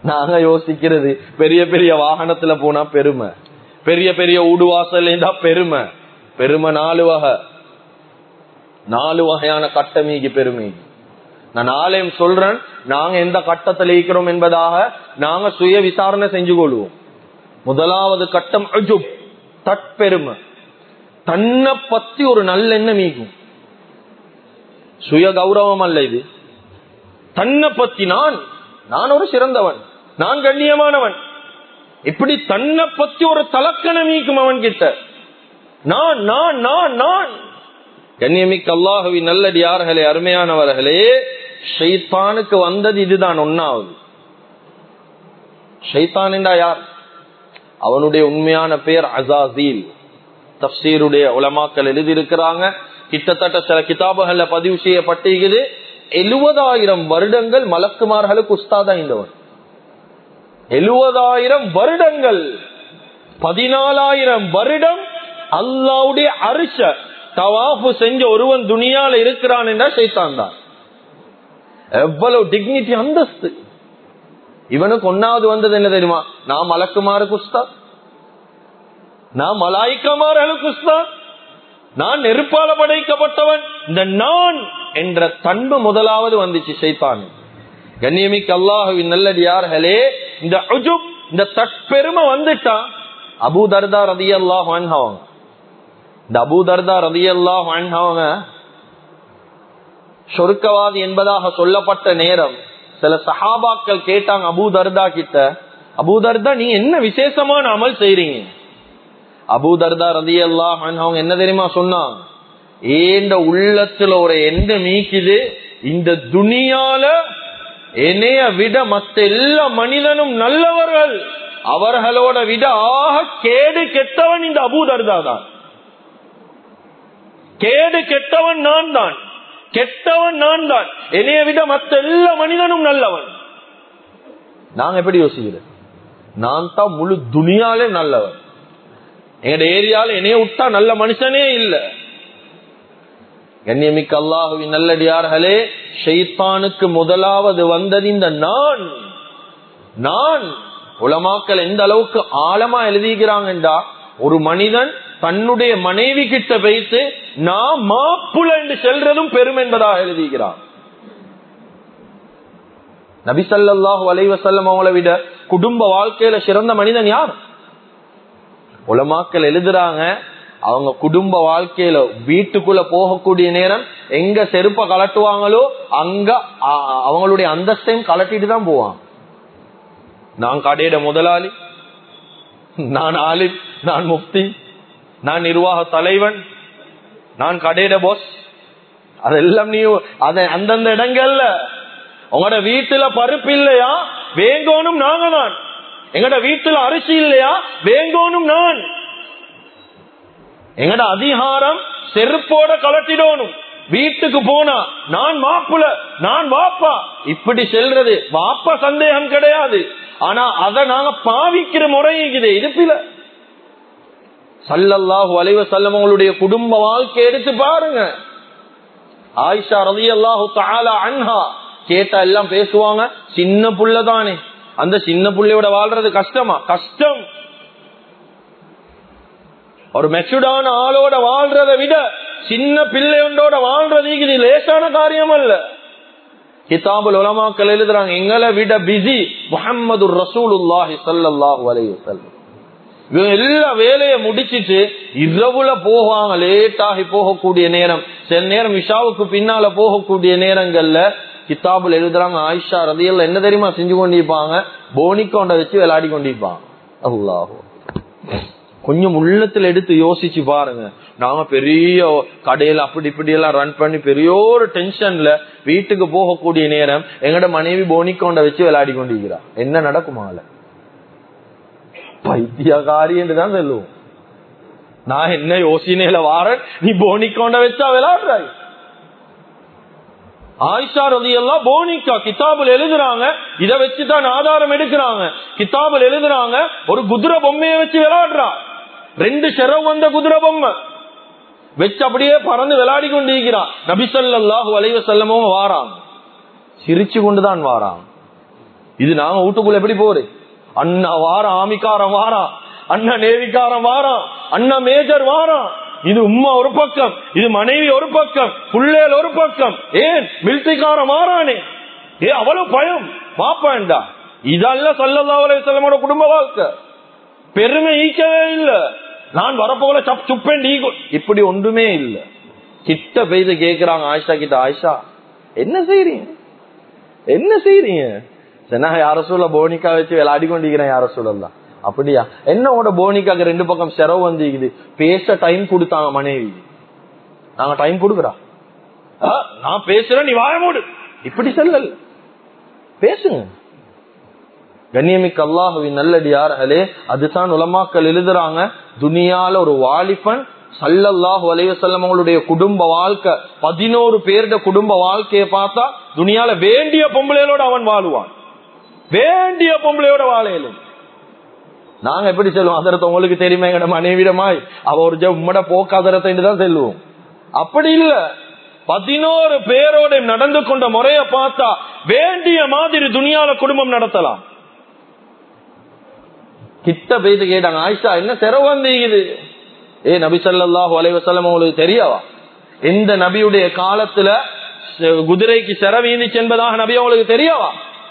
நாங்க யோசிக்கிறது பெரிய பெரிய வாகனத்துல போனா பெருமை பெரிய பெரிய ஊடுவாசல் இருந்தா பெருமை பெருமை நாலு வகை நாலு வகையான கட்டமீகி பெருமை நான் நாளையும் சொல்றேன் நாங்க எந்த கட்டத்தில் இருக்கிறோம் என்பதாக நாங்க சுய விசாரணை செஞ்சு கொள்வோம் முதலாவது கட்டம் அஜுப் தற்பெருமை தன்னை பத்தி ஒரு நல்லெண்ணம் மீகும் சுய கௌரவம் அல்ல இது தன்னை பத்தி நான் நான் ஒரு சிறந்தவன் நான் கண்ணியமானவன் இப்படி தன்னை பத்தி ஒரு தலக்கணம் மீக்கும் அவன் கிட்ட நான் நான் நான் நான் கண்ணியமிக்க அல்லாஹுவி நல்லடியார்களே அருமையானவர்களே ஷைத்தானுக்கு வந்தது இதுதான் ஒன்னாவது ஷைத்தான் என்றா யார் அவனுடைய உண்மையான பெயர் அசாசீல் தப்சீருடைய உலமாக்கள் எழுதியிருக்கிறாங்க கிட்டத்தட்ட சில கிதாபுகள்ல பதிவு செய்யப்பட்டிருக்குது எழுபதாயிரம் வருடங்கள் மலக்குமார்களுக்கு உஸ்தாதா இருந்தவன் எழுபதாயிரம் வருடங்கள் பதினாலாயிரம் வருடம் அல்லாவுடைய அரிச தவாஃபு செஞ்ச ஒருவன் துணியால இருக்கிறான் என்றா சைத்தான் தான் எவ்வளவு டிக்னிட்டி அந்தஸ்து இவனுக்கு ஒன்னாவது வந்தது என்ன தெரியுமா நான் மலக்குமாருக்கு உஸ்தாத் நான் மலாய்க்கமார்களுக்கு உஸ்தாத் நான் நெருப்பால படைக்கப்பட்டவன் இந்த நான் என்ற தன்பு முதலாவது வந்துச்சு சைத்தான் கண்ணியமிக்கு அல்லாஹுவின் நல்லடியார்களே இந்த அஜுப் இந்த தற்பெருமை வந்துட்டா அபு தர்தா ரதி அல்லாஹ் அவங்க இந்த அபு தர்தா ரதி அல்லாஹ் அவங்க சொருக்கவாதி என்பதாக சொல்லப்பட்ட நேரம் சில சஹாபாக்கள் கேட்டாங்க அபு தர்தா கிட்ட அபு தர்தா நீ என்ன விசேஷமான அமல் செய்றீங்க அபு தர்தா ரதி அல்லாஹ் அவங்க என்ன தெரியுமா சொன்னாங்க ஏண்ட உள்ளத்துல ஒரு எந்த மீக்குது இந்த துணியால என்னைய விட மத்த எல்லா மனிதனும் நல்லவர்கள் அவர்களோட விட ஆக கேடு கெட்டவன் இந்த அபூதர்தா தான் கேடு கெட்டவன் நான் தான் கெட்டவன் நான் தான் என்னைய விட மத்த எல்லா மனிதனும் நல்லவன் நாங்க எப்படி யோசிக்கிறேன் நான் தான் முழு துணியாலே நல்லவன் எங்க ஏரியால என்னைய விட்டா நல்ல மனுஷனே இல்லை கண்ணியமிக்க அல்லாஹுவின் நல்லடியார்களே ஷெய்தானுக்கு முதலாவது வந்தது இந்த நான் நான் உலமாக்கள் எந்த அளவுக்கு ஆழமா எழுதிக்கிறாங்கன்றா ஒரு மனிதன் தன்னுடைய மனைவி கிட்ட வைத்து நான் மாப்புல என்று செல்றதும் பெரும் என்பதாக எழுதிக்கிறான் நபிசல்லாஹு அலைவசல்லம் அவங்கள விட குடும்ப வாழ்க்கையில சிறந்த மனிதன் யார் உலமாக்கள் எழுதுறாங்க அவங்க குடும்ப வாழ்க்கையில வீட்டுக்குள்ள போகக்கூடிய நேரம் எங்க செருப்ப கலட்டுவாங்களோ அங்க அவங்களுடைய அந்தஸ்தையும் கலட்டிட்டு தான் போவாங்க நான் கடையிட முதலாளி நான் ஆலிம் நான் முப்தி நான் நிர்வாக தலைவன் நான் கடையிட பாஸ் அதெல்லாம் நீ அத அந்தந்த இடங்கள்ல உங்களோட வீட்டுல பருப்பு இல்லையா வேங்கோனும் நாங்க தான் எங்கட வீட்டுல அரிசி இல்லையா வேங்கோனும் நான் எங்கட அதிகாரம் செருப்போட கலட்டிடணும் வீட்டுக்கு போனா நான் மாப்புல நான் வாப்பா இப்படி செல்றது வாப்பா சந்தேகம் கிடையாது ஆனா அதை நாங்க பாவிக்கிற முறை இருக்குது இடுப்பில சல்லல்லாஹு அலைவ செல்லவங்களுடைய குடும்ப வாழ்க்கை எடுத்து பாருங்க ஆயிஷா ரதி அல்லாஹு தாலா அன்ஹா கேட்டா எல்லாம் பேசுவாங்க சின்ன புள்ளதானே அந்த சின்ன புள்ளையோட வாழ்றது கஷ்டமா கஷ்டம் ஒரு மெச்சூர்டான ஆளோட வாழ்றதை விட சின்ன பிள்ளையோட வாழ்றது இது லேசான காரியம் அல்ல கிதாபுல் உலமாக்கள் எழுதுறாங்க எங்களை விட பிஸி முகமது ரசூலுல்லாஹி சல்லாஹு அலையுசல்லம் இவங்க எல்லா வேலையை முடிச்சிட்டு இரவுல போவாங்க லேட் ஆகி போகக்கூடிய நேரம் சில நேரம் விஷாவுக்கு பின்னால போகக்கூடிய நேரங்கள்ல கிதாபுல் எழுதுறாங்க ஆயிஷா ரதியல்ல என்ன தெரியுமா செஞ்சு கொண்டிருப்பாங்க போனிக்கொண்ட வச்சு விளையாடி கொண்டிருப்பாங்க அல்லாஹோ கொஞ்சம் உள்ளத்துல எடுத்து யோசிச்சு பாருங்க நாம பெரிய கடையில அப்படி இப்படி எல்லாம் ரன் பண்ணி பெரிய ஒரு டென்ஷன்ல வீட்டுக்கு போகக்கூடிய நேரம் எங்கட மனைவி போனிக்கொண்ட வச்சு விளையாடி கொண்டிருக்கிறா என்ன நடக்குமால பைத்தியகாரி என்றுதான் சொல்லுவோம் நான் என்ன யோசனையில வாரன் நீ போனிக்கொண்ட வச்சா விளையாடுறாய் ஆயிஷா ரதி எல்லாம் போனிக்கா கிதாபுல் எழுதுறாங்க இத வச்சுதான் ஆதாரம் எடுக்கிறாங்க கிதாபுல் எழுதுறாங்க ஒரு குதிரை பொம்மையை வச்சு விளையாடுறா ரெண்டு செரவு வந்த குதிரை பொம்மை வச்சு அப்படியே பறந்து விளையாடி கொண்டிருக்கிறான் நபிசல்லாஹு வலைவ செல்லமும் வாராங்க சிரிச்சு கொண்டுதான் வாராங்க இது நாங்க வீட்டுக்குள்ள எப்படி போறது அண்ணா வாரம் ஆமிக்காரன் வாரான் அண்ணா நேவிக்காரன் வாரான் அண்ணா மேஜர் வாரான் இது உம்மா ஒரு பக்கம் இது மனைவி ஒரு பக்கம் புள்ளேல் ஒரு பக்கம் ஏன் மிலிட்டரிக்காரன் மாறானே ஏ அவ்வளவு பயம் பாப்பாண்டா இதெல்லாம் சல்லல்லா அலைஹிஸ்ஸலாமோட குடும்ப வாழ்க்கை பெருமை ஈக்கவே இல்ல நான் வரப்போல சப் சுப்பேன் ஈகோ இப்படி ஒன்றுமே இல்ல கிட்ட பெய்து கேக்குறாங்க ஆயிஷா கிட்ட ஆயிஷா என்ன செய்றீங்க என்ன செய்றீங்க சரி, நான் யார சொல்ல போனிக்கா வச்சு விளையாடி கொண்டிருக்கிறேன் யார சொல்லலாம் அப்படியா என்னோட போனிக்காக்கு ரெண்டு பக்கம் செலவு வந்துக்குது பேச டைம் கொடுத்தாங்க மனைவி நாங்க டைம் கொடுக்குறா ஆ, நான் பேசுறேன் நீ வாய மூடு இப்படி செல்லல பேசுங்க கண்ணியமிக்க அல்லாஹுவின் நல்லடியார்களே அதுதான் உலமாக்கள் எழுதுறாங்க துனியால ஒரு வாலிபன் சல்லல்லாஹு அலைவசல்லம் அவங்களுடைய குடும்ப வாழ்க்கை பதினோரு பேருடைய குடும்ப வாழ்க்கையை பார்த்தா துனியால வேண்டிய பொம்பளையோட அவன் வாழுவான் வேண்டிய பொம்பளையோட வாழையிலும் நாங்க எப்படி சொல்லுவோம் அதரத்தை உங்களுக்கு தெரியுமா எங்கட மனைவிடமாய் அவ ஒரு ஜ உம்மட போக்காதரத்தை தான் செல்லுவோம் அப்படி இல்ல பதினோரு பேரோட நடந்து கொண்ட முறைய பார்த்தா வேண்டிய மாதிரி துனியால குடும்பம் நடத்தலாம் கிட்ட பேசி கேட்டாங்க ஆயிஷா என்ன செலவு வந்தீங்குது ஏ நபி ஸல்லல்லாஹு அலைஹி வஸல்லம் உங்களுக்கு தெரியாவா எந்த நபியுடைய காலத்துல செ- குதிரைக்கு செரவீந்துச்சு என்பதாக நபி உங்களுக்கு தெரியாவா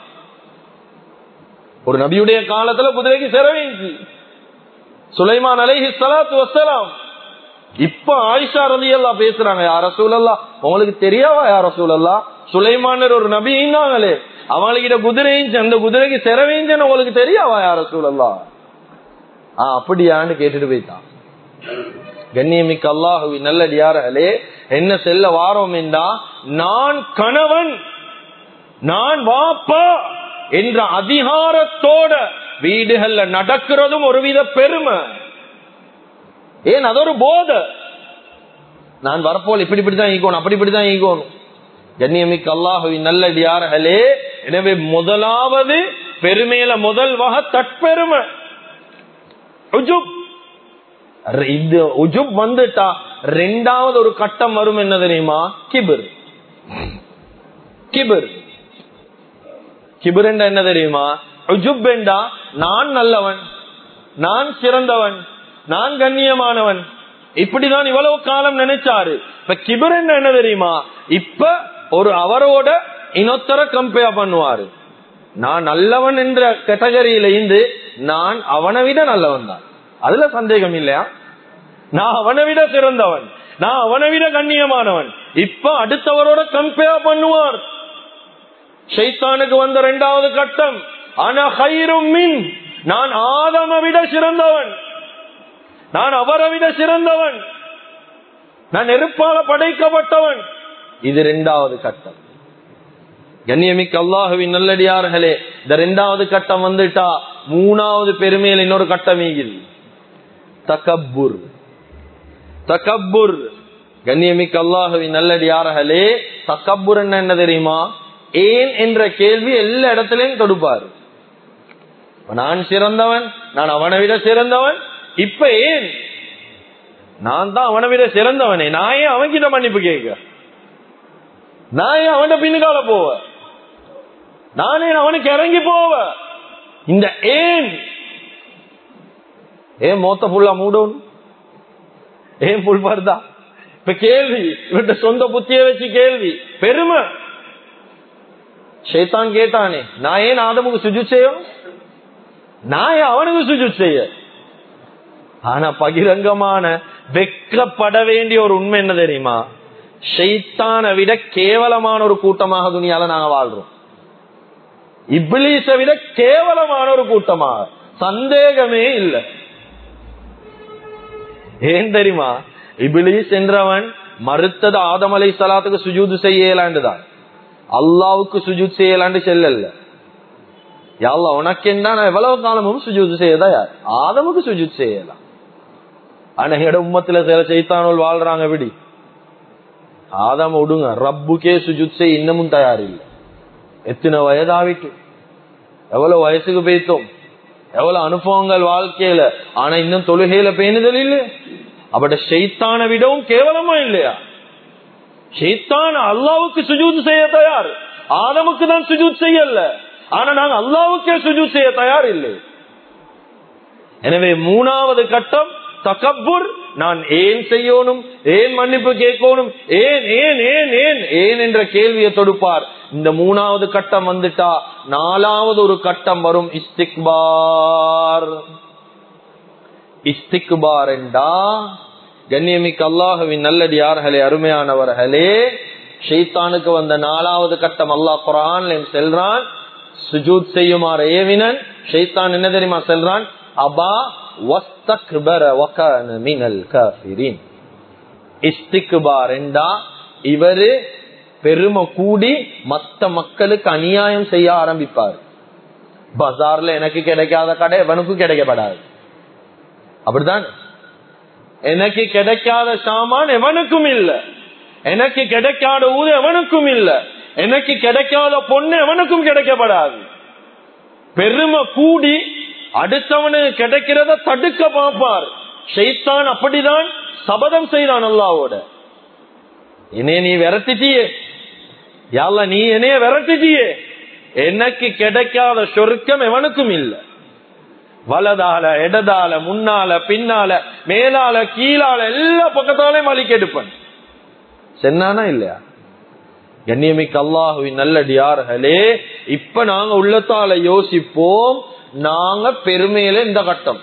ஒரு நபியுடைய காலத்துல குதிரைக்கு செரவீந்துச்சு சுலைமான் அலைஹி ஸலாத்து வஸ்ஸலாம் இப்ப ஆயிஷா ரலியல்லாஹு பேசுறாங்க யார் ரசூலல்லாஹ் உங்களுக்கு தெரியாவா யார் ரசூலல்லாஹ் சுலைமானர் ஒரு நபி இருந்தாங்களே அவங்ககிட்ட குதிரையும் அந்த குதிரைக்கு செரவீஞ்சன்னு உங்களுக்கு தெரியாவா யார் ரசூலல்லாஹ் ஆ அப்படியான்னு கேட்டுட்டு போயிட்டான் கண்ணியமிக்க அல்லாஹுவி நல்லடியார்களே என்ன செல்ல வாரோம் என்றா நான் கணவன் நான் வாப்பா என்ற அதிகாரத்தோட வீடுகள்ல நடக்கிறதும் ஒருவித பெருமை ஏன் அது ஒரு போத நான் வரப்போல் இப்படி இப்படிதான் ஈகோணும் அப்படி இப்படிதான் ஈகோணும் கண்ணியமிக்க அல்லாஹுவின் நல்லடியார்களே எனவே முதலாவது பெருமையில முதல் வகை தற்பெருமை உஜுப் ர- இது உஜுப் வந்துட்டா ரெண்டாவது ஒரு கட்டம் வரும் என்ன தெரியுமா கிபிர் கிபிர் கிபிர் என்றா என்ன தெரியுமா உஜுப் என்றா நான் நல்லவன் நான் சிறந்தவன் நான் கண்ணியமானவன் இப்படிதான் இவ்வளவு காலம் நினைச்சாரு இப்ப கிபிர் என்ன என்ன தெரியுமா இப்ப ஒரு அவரோட இன்னொத்தர கம்பேர் பண்ணுவாரு நான் நல்லவன் என்ற கேட்டகரியில இருந்து நான் அவனை விட நல்லவன் தான் அதுல சந்தேகம் இல்லையா நான் அவனை விட சிறந்தவன் நான் அவனை விட கண்ணியமானவன் இப்ப அடுத்தவரோட கம்பேர் பண்ணுவார் ஷைத்தானுக்கு வந்த இரண்டாவது கட்டம் ஆனா ஹைரும் மின் நான் ஆதம விட சிறந்தவன் நான் அவரை விட சிறந்தவன் நான் நெருப்பால படைக்கப்பட்டவன் இது இரண்டாவது கட்டம் கண்ணியமிக்க அல்லாஹுவின் நல்லடியார்களே இந்த ரெண்டாவது கட்டம் வந்துட்டா மூணாவது பெருமையில் இன்னொரு கட்டம் ஈகில் தகப்புர் தகப்புர் கண்ணியமிக்க அல்லாஹுவின் நல்லடியார்களே தகப்புர் என்ன தெரியுமா ஏன் என்ற கேள்வி எல்லா இடத்திலையும் தொடுப்பார் நான் சிறந்தவன் நான் அவனை விட சிறந்தவன் இப்ப ஏன் நான் தான் அவனை விட சிறந்தவனே நான் ஏன் அவன்கிட்ட மன்னிப்பு கேட்க நான் ஏன் அவன் பின்னுக்கால போவ நானே அவனுக்கு இறங்கி போவ இந்த ஏன் ஏன் மோத்த புல்லா மூடணும் ஏன் புல் பருதா இப்ப கேள்வி இவட்ட சொந்த புத்திய வச்சு கேள்வி பெருமை ஷைத்தான் கேட்டானே நான் ஏன் ஆதமுக்கு சுஜித் செய்யணும் நான் ஏன் அவனுக்கு சுஜித் செய்ய ஆனா பகிரங்கமான வெக்கப்பட வேண்டிய ஒரு உண்மை என்ன தெரியுமா ஷைத்தானை விட கேவலமான ஒரு கூட்டமாக துணியால நாங்க வாழ்றோம் இப்லீஸை விட கேவலமான ஒரு கூட்டமாக சந்தேகமே இல்லை ஏன் தெரியுமா இபிலிஸ் என்றவன் மறுத்தது ஆதம் அலை சலாத்துக்கு சுஜூது செய்யலாண்டுதான் அல்லாவுக்கு சுஜூத் செய்யலாண்டு செல்லல யாழ்லா உனக்கு என்ன நான் எவ்வளவு காலமும் சுஜூத் செய்யதா யார் ஆதமுக்கு சுஜூத் செய்யலாம் ஆனா எங்கட உம்மத்துல சில செய்தானோல் வாழ்றாங்க விடி ஆதாம விடுங்க ரப்புக்கே சுஜூத் செய்ய இன்னமும் தயார் இல்லை எத்தனை வயதாவிட்டு எவ்வளவு வயசுக்கு போய்த்தோம் எவ்வளவு அனுபவங்கள் வாழ்க்கையில ஆனா இன்னும் தொழுகையில பேணுதல் இல்ல அப்பட ஷெய்தான விடவும் கேவலமா இல்லையா ஷெய்தான் அல்லாவுக்கு சுஜூத் செய்ய தயார் ஆதமுக்கு தான் சுஜூத் செய்யல ஆனா நாங்க அல்லாவுக்கே சுஜு செய்ய தயார் இல்லை எனவே மூணாவது கட்டம் தகப்பூர் நான் ஏன் செய்யணும் ஏன் மன்னிப்பு கேட்கணும் ஏன் ஏன் ஏன் ஏன் ஏன் என்ற கேள்வியை தொடுப்பார் இந்த மூணாவது கட்டம் வந்துட்டா நாலாவது ஒரு கட்டம் வரும் இஸ்திக்பார் இஸ்திக்பார் என்றா கண்ணியமிக்க அல்லாஹுவின் நல்லடியார்களே அருமையானவர்களே ஷெய்தானுக்கு வந்த நாலாவது கட்டம் அல்லாஹ் குரான் செல்றான் சுஜூத் செய்யுமாறு ஏவினன் ஷெய்தான் என்ன தெரியுமா செல்றான் அபா வஸ்தக்பர வகான மினல் காஃபிரின் இஸ்திக்பார் என்றா இவரு பெருமை கூடி மத்த மக்களுக்கு அநியாயம் செய்ய ஆரம்பிப்பார் பஜார்ல எனக்கு கிடைக்காத கடை எவனுக்கும் கிடைக்கப்படாது அப்படிதான் எனக்கு கிடைக்காத சாமான் எவனுக்கும் இல்ல எனக்கு கிடைக்காத ஊது எவனுக்கும் இல்ல எனக்கு கிடைக்காத பொண்ணு எவனுக்கும் கிடைக்கப்படாது பெருமை கூடி அடுத்தவனுக்கு கிடைக்கிறத தடுக்க பார்ப்பார் ஷெய்தான் அப்படிதான் சபதம் செய்தான் அல்லாவோட என்னைய நீ விரட்டிட்டியே யாழ்ல நீ என்னைய விரட்டிட்டியே எனக்கு கிடைக்காத சொருக்கம் எவனுக்கும் இல்லை வலதால இடதால முன்னால பின்னால மேலால கீழால எல்லா பக்கத்தாலையும் வலிக்கு எடுப்பன் சென்னானா இல்லையா கண்ணியமிக்க அல்லாஹுவின் நல்லடியார்களே இப்ப நாங்க உள்ளத்தால யோசிப்போம் நாங்க பெருமையில இந்த கட்டம்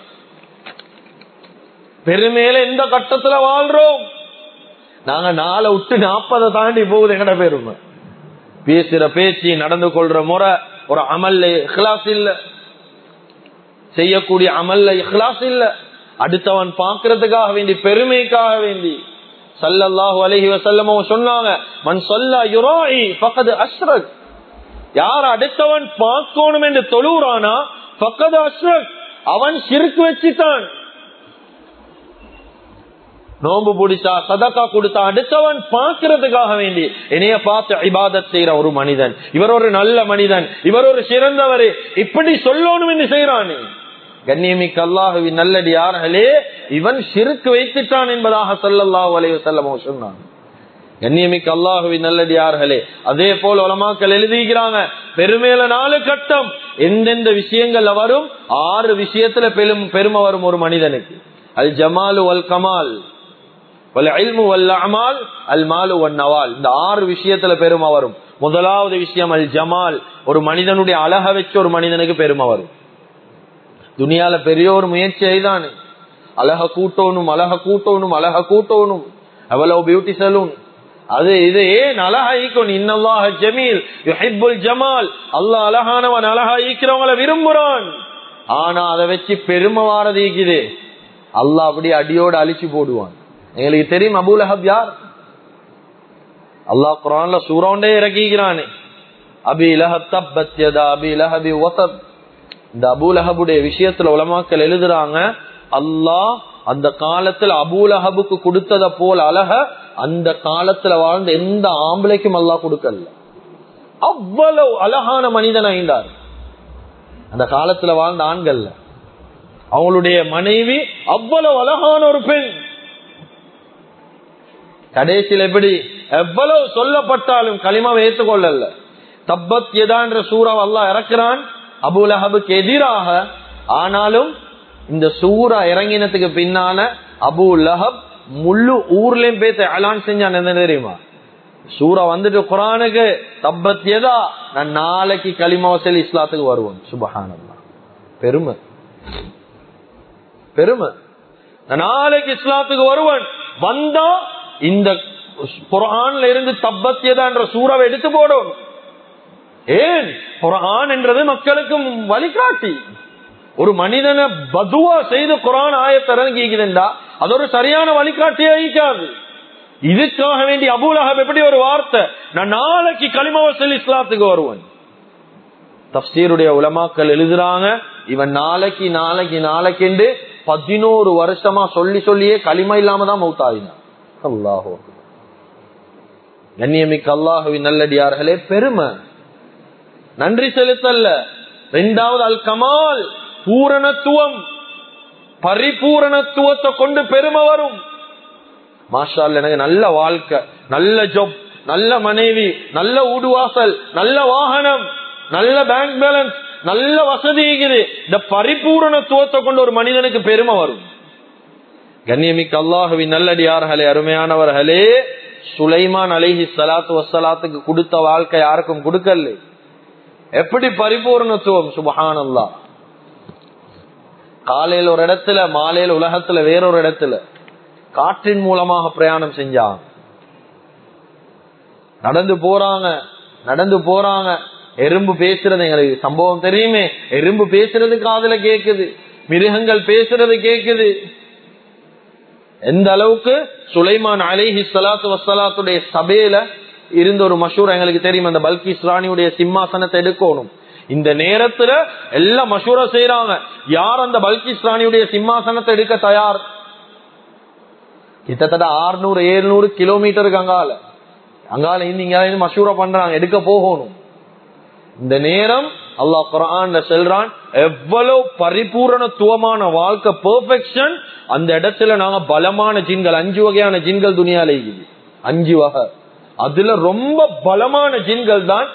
பெருமையில இந்த கட்டத்துல வாழ்றோம் நாங்க நாளை விட்டு நாற்பதை தாண்டி போகுது எங்கட பெருமை பேசுற பேச்சு நடந்து கொள்ற முறை ஒரு அமல்ல இஹ்லாஸ் இல்ல செய்யக்கூடிய அமல்ல இஹ்லாஸ் இல்ல அடுத்தவன் பாக்குறதுக்காக வேண்டி பெருமைக்காக வேண்டி சல்லல்லாஹு அலஹி வசல்லமோ சொன்னாங்க மண் சொல்லா யுராயி பக்கது அஸ்ரக் யார் அடுத்தவன் பார்க்கணும் என்று தொழுறானா பக்கது அஸ்ரக் அவன் சிறுக்கு வச்சுட்டான் நோம்பு பிடிச்சா சதக்கா கொடுத்தா அடுத்தவன் பார்க்கறதுக்காக வேண்டி என்னைய பார்த்து இபாதத் செய்யற ஒரு மனிதன் இவர் ஒரு நல்ல மனிதன் இவர் ஒரு சிறந்தவர் இப்படி சொல்லணும் என்று செய்யறானே கண்ணியமிக்க அல்லாஹுவின் நல்லடியார்களே இவன் சிறுக்கு வைத்துட்டான் என்பதாக சொல்லல்லாஹு அலைய செல்லமோ சொன்னான் கண்ணியமிக்க அல்லாஹுவின் நல்லடியார்களே அதே போல உலமாக்கள் எழுதிக்கிறாங்க பெருமையில நாலு கட்டம் எந்தெந்த விஷயங்கள்ல வரும் ஆறு விஷயத்துல பெரும் பெருமை வரும் ஒரு மனிதனுக்கு அல் ஜமாலு அல் கமால் அல் மாலு நவால் இந்த ஆறு விஷயத்துல பெருமை வரும் முதலாவது விஷயம் அல் ஜமால் ஒரு மனிதனுடைய அழக வச்சு ஒரு மனிதனுக்கு பெருமை வரும் துனியால பெரிய ஒரு முயற்சி செய்தான் அழக கூட்டணும் அழக கூட்டணும் அழக கூட்டணும் எவ்வளவு பியூட்டி சலூன் அது இது ஏன் அழகா ஈக்கணும் இன்னல்லாஹ ஜமீல் யுஹிப்புல் ஜமால் அல்லாஹ் அழகானவன் அழகா ஈக்கிறவங்களை விரும்புறான் ஆனா அதை வச்சு பெருமை வாரது ஈக்குது அல்லாஹ் அப்படியே அடியோடு அழிச்சு போடுவான் எங்களுக்கு தெரியும் அபுல் அஹப் யார் அல்லாஹ் குரான்ல சூறோண்டே இறக்கிக்கிறானே அபி லஹப் தப்பத்யதா அபி லஹபி ஒசப் இந்த அபூலஹபுடைய விஷயத்துல உலமாக்கள் எழுதுறாங்க அல்லாஹ் அந்த காலத்துல அபூலஹபுக்கு கொடுத்தத போல் அழக அந்த காலத்துல வாழ்ந்த எந்த ஆம்பளைக்கும் அல்லாஹ் கொடுக்கல அவ்வளவு அழகான மனிதன் ஐந்தார் அந்த காலத்துல வாழ்ந்த ஆண்கள்ல அவங்களுடைய மனைவி அவ்வளவு அழகான ஒரு பெண் கடைசியில் எப்படி எவ்வளவு சொல்லப்பட்டாலும் களிமாவை ஏற்றுக்கொள்ளல தப்பத் எதா என்ற சூறாவை அல்லாஹ் இறக்குறான் அபுலஹபுக்கு எதிராக ஆனாலும் இந்த சூறா இறங்கினத்துக்கு பின்னால அபு லஹப் முழு ஊர்லயும் பேச அலான் செஞ்சான் என்ன தெரியுமா சூறா வந்துட்டு குரானுக்கு தப்பத் எதா நான் நாளைக்கு களிமாவசல் இஸ்லாத்துக்கு வருவேன் சுபஹானல்லா பெருமை பெருமை நான் நாளைக்கு இஸ்லாத்துக்கு வருவன் வந்தா இந்த குரான்ல இருந்து தப்பத் எதா என்ற சூறாவை எடுத்து போடும் ஏன் குரான் என்றது மக்களுக்கும் வழிகாட்டி ஒரு மனிதனை பதுவா செய்து குரான் ஆயத்திறங்கிக்குதுண்டா அது ஒரு சரியான வழிகாட்டியே அழிக்காது இதுக்காக வேண்டி அபூலகம் எப்படி ஒரு வார்த்தை நான் நாளைக்கு களிமவசல் இஸ்லாத்துக்கு வருவேன் தப்சீருடைய உலமாக்கள் எழுதுறாங்க இவன் நாளைக்கு நாளைக்கு நாளைக்கு பதினோரு வருஷமா சொல்லி சொல்லியே களிம இல்லாம தான் மௌத்தாயினான் அல்லாஹோ கண்ணியமிக்க அல்லாஹுவின் நல்லடியார்களே பெருமை நன்றி செலுத்தல்ல இரண்டாவது அல் கமால் பூரணத்துவம் பரிபூரணத்துவத்தை கொண்டு பெருமை வரும் மாஷால் எனக்கு நல்ல வாழ்க்கை நல்ல ஜொப் நல்ல மனைவி நல்ல ஊடுவாசல் நல்ல வாகனம் நல்ல பேங்க் பேலன்ஸ் நல்ல வசதி இருக்குது இந்த பரிபூரணத்துவத்தை கொண்டு ஒரு மனிதனுக்கு பெருமை வரும் கண்ணியமிக்க அல்லாஹுவின் நல்லடியார்களே அருமையானவர்களே சுலைமான் அலிஹி சலாத்து வசலாத்துக்கு கொடுத்த வாழ்க்கை யாருக்கும் கொடுக்கல எப்படி பரிபூர்ணத்துவம் சுபஹான் அல்லா காலையில் ஒரு இடத்துல மாலையில் உலகத்துல வேறொரு இடத்துல காற்றின் மூலமாக பிரயாணம் செஞ்சாங்க நடந்து போறாங்க நடந்து போறாங்க எறும்பு பேசுறது எங்களுக்கு சம்பவம் தெரியுமே எறும்பு பேசுறது காதுல கேக்குது மிருகங்கள் பேசுறது கேக்குது எந்த அளவுக்கு சுலைமான் அலிஹி சலாத்து வசலாத்துடைய சபையில இருந்த ஒரு மஷூர் எங்களுக்கு தெரியும் அந்த பல்கிஸ் ராணியுடைய சிம்மாசனத்தை எடுக்கணும் இந்த நேரத்துல எல்லாம் மஷூரா செய்யறாங்க யார் அந்த பல்கிஸ் ராணியுடைய சிம்மாசனத்தை எடுக்க தயார் கிட்டத்தட்ட ஆறுநூறு ஏழுநூறு கிலோமீட்டருக்கு அங்கால அங்கால இருந்து இங்க மஷூரா பண்றாங்க எடுக்க போகணும் இந்த நேரம் அல்லாஹ் குரான் செல்றான் எவ்வளவு பரிபூரணத்துவமான வாழ்க்கை பெர்ஃபெக்ஷன் அந்த இடத்துல நாங்க பலமான ஜின்கள் அஞ்சு வகையான ஜின்கள் துணியால இருக்குது அஞ்சு வகை அதுல ரொம்ப பலமான ஜின்கள் தான்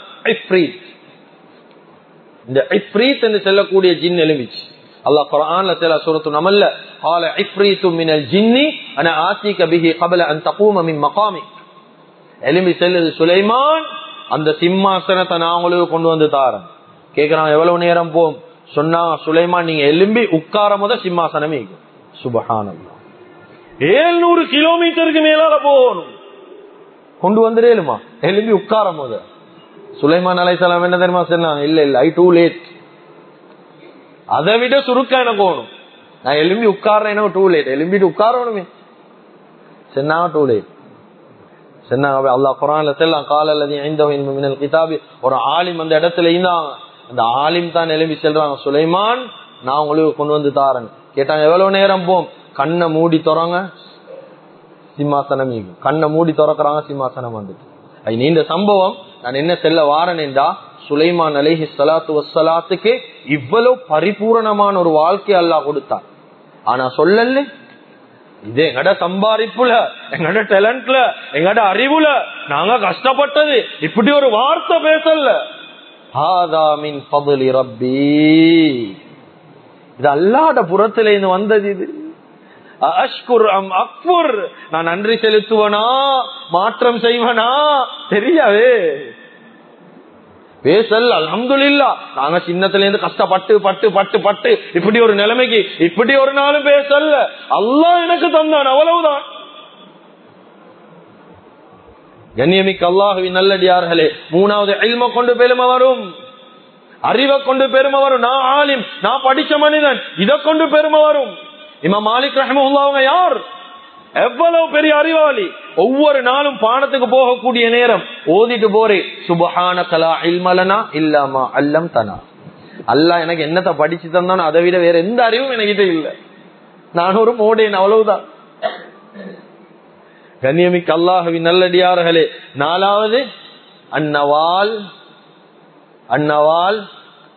இந்த இஃப்ரீத் என்று செல்லக்கூடிய ஜின் எலுமிச்சு அல்லாஹ் குரான்ல சில சூரத்து நமல்ல قال عفريت من الجن انا اتيك به قبل ان تقوم من مقامك எலும்பி செல்லுது சுலைமான் அந்த சிம்மாசனத்தை நான் உங்களுக்கு கொண்டு வந்து தாரேன் கேக்குறான் எவ்வளவு நேரம் போம் சொன்னா சுலைமான் நீங்க எலும்பி உட்கார முத சிம்மாசனமே சுபஹானம் ஏழ்நூறு கிலோமீட்டருக்கு மேலால போகணும் கொண்டு வந்துடேலுமா எலும்பி உட்கார முத சுலைமான் அலைசலாம் என்ன தெரியுமா சொன்னாங்க இல்ல இல்ல ஐ டூ லேட் அதை விட சுருக்க எனக்கு போகணும் நான் எலும்பி உட்கார்றேன் எனக்கு டூ லேட் எலும்பிட்டு உட்காரணுமே சொன்னாங்க டூ லேட் சொன்னாங்க அல்லா குரான்ல செல்லாம் காலல்லது ஐந்தவன் மினல் கிதாபி ஒரு ஆலிம் அந்த இடத்துல இருந்தாங்க அந்த ஆலிம் தான் எழுப்பி செல்றாங்க சுலைமான் நான் உங்களுக்கு கொண்டு வந்து தாரேன் கேட்டாங்க எவ்வளவு நேரம் போம் கண்ணை மூடி துறங்க சிம்மாசனம் ஈகும் கண்ணை மூடி துறக்குறாங்க சிம்மாசனம் வந்துட்டு அது நீண்ட சம்பவம் நான் என்ன செல்ல வாரன் என்றா சுலைமான் அலிஹி சலாத்து வசலாத்துக்கு இவ்வளவு பரிபூரணமான ஒரு வாழ்க்கை அல்லாஹ் கொடுத்தான் ஆனா சொல்லல இது எங்கட சம்பாதிப்புல எங்கட டேலண்ட்ல எங்கட அறிவுல நாங்க கஷ்டப்பட்டது இப்படி ஒரு வார்த்தை பேசல ஹாதாமின் பதுலி ரப்பி இது அல்லாட புறத்துல இருந்து வந்தது இது அஷ்குர் அம் அக்புர் நான் நன்றி செலுத்துவனா மாற்றம் செய்வனா தெரியாவே பேசல் அலமதுல்லா நாங்க சின்னத்துல இருந்து கஷ்டப்பட்டு பட்டு பட்டு பட்டு இப்படி ஒரு நிலைமைக்கு இப்படி ஒரு நாளும் பேசல்ல அல்லா எனக்கு தந்தான் அவ்வளவுதான் கண்ணியமிக்கு அல்லாஹுவின் நல்லடியார்களே மூணாவது எல்ம கொண்டு பெருமை வரும் அறிவை கொண்டு பெருமை வரும் நான் ஆலிம் நான் படிச்ச மனிதன் இதை கொண்டு பெருமை வரும் இமா மாலிக் ரஹமுல்லாவங்க யார் எவ்வளவு பெரிய அறிவாளி ஒவ்வொரு நாளும் பாடத்துக்கு போகக்கூடிய நேரம் ஓதிட்டு போறே சுபஹான கலா இல்மலனா இல்லாமா அல்லம் தனா அல்ல எனக்கு என்னத்தை படிச்சு தந்தானோ அதை விட வேற எந்த அறிவும் என்கிட்ட இல்ல நான் ஒரு மோடேன் அவ்வளவுதான் கண்ணியமிக்கு அல்லாஹுவின் நல்லடியார்களே நாலாவது அன்னவால் அன்னவால்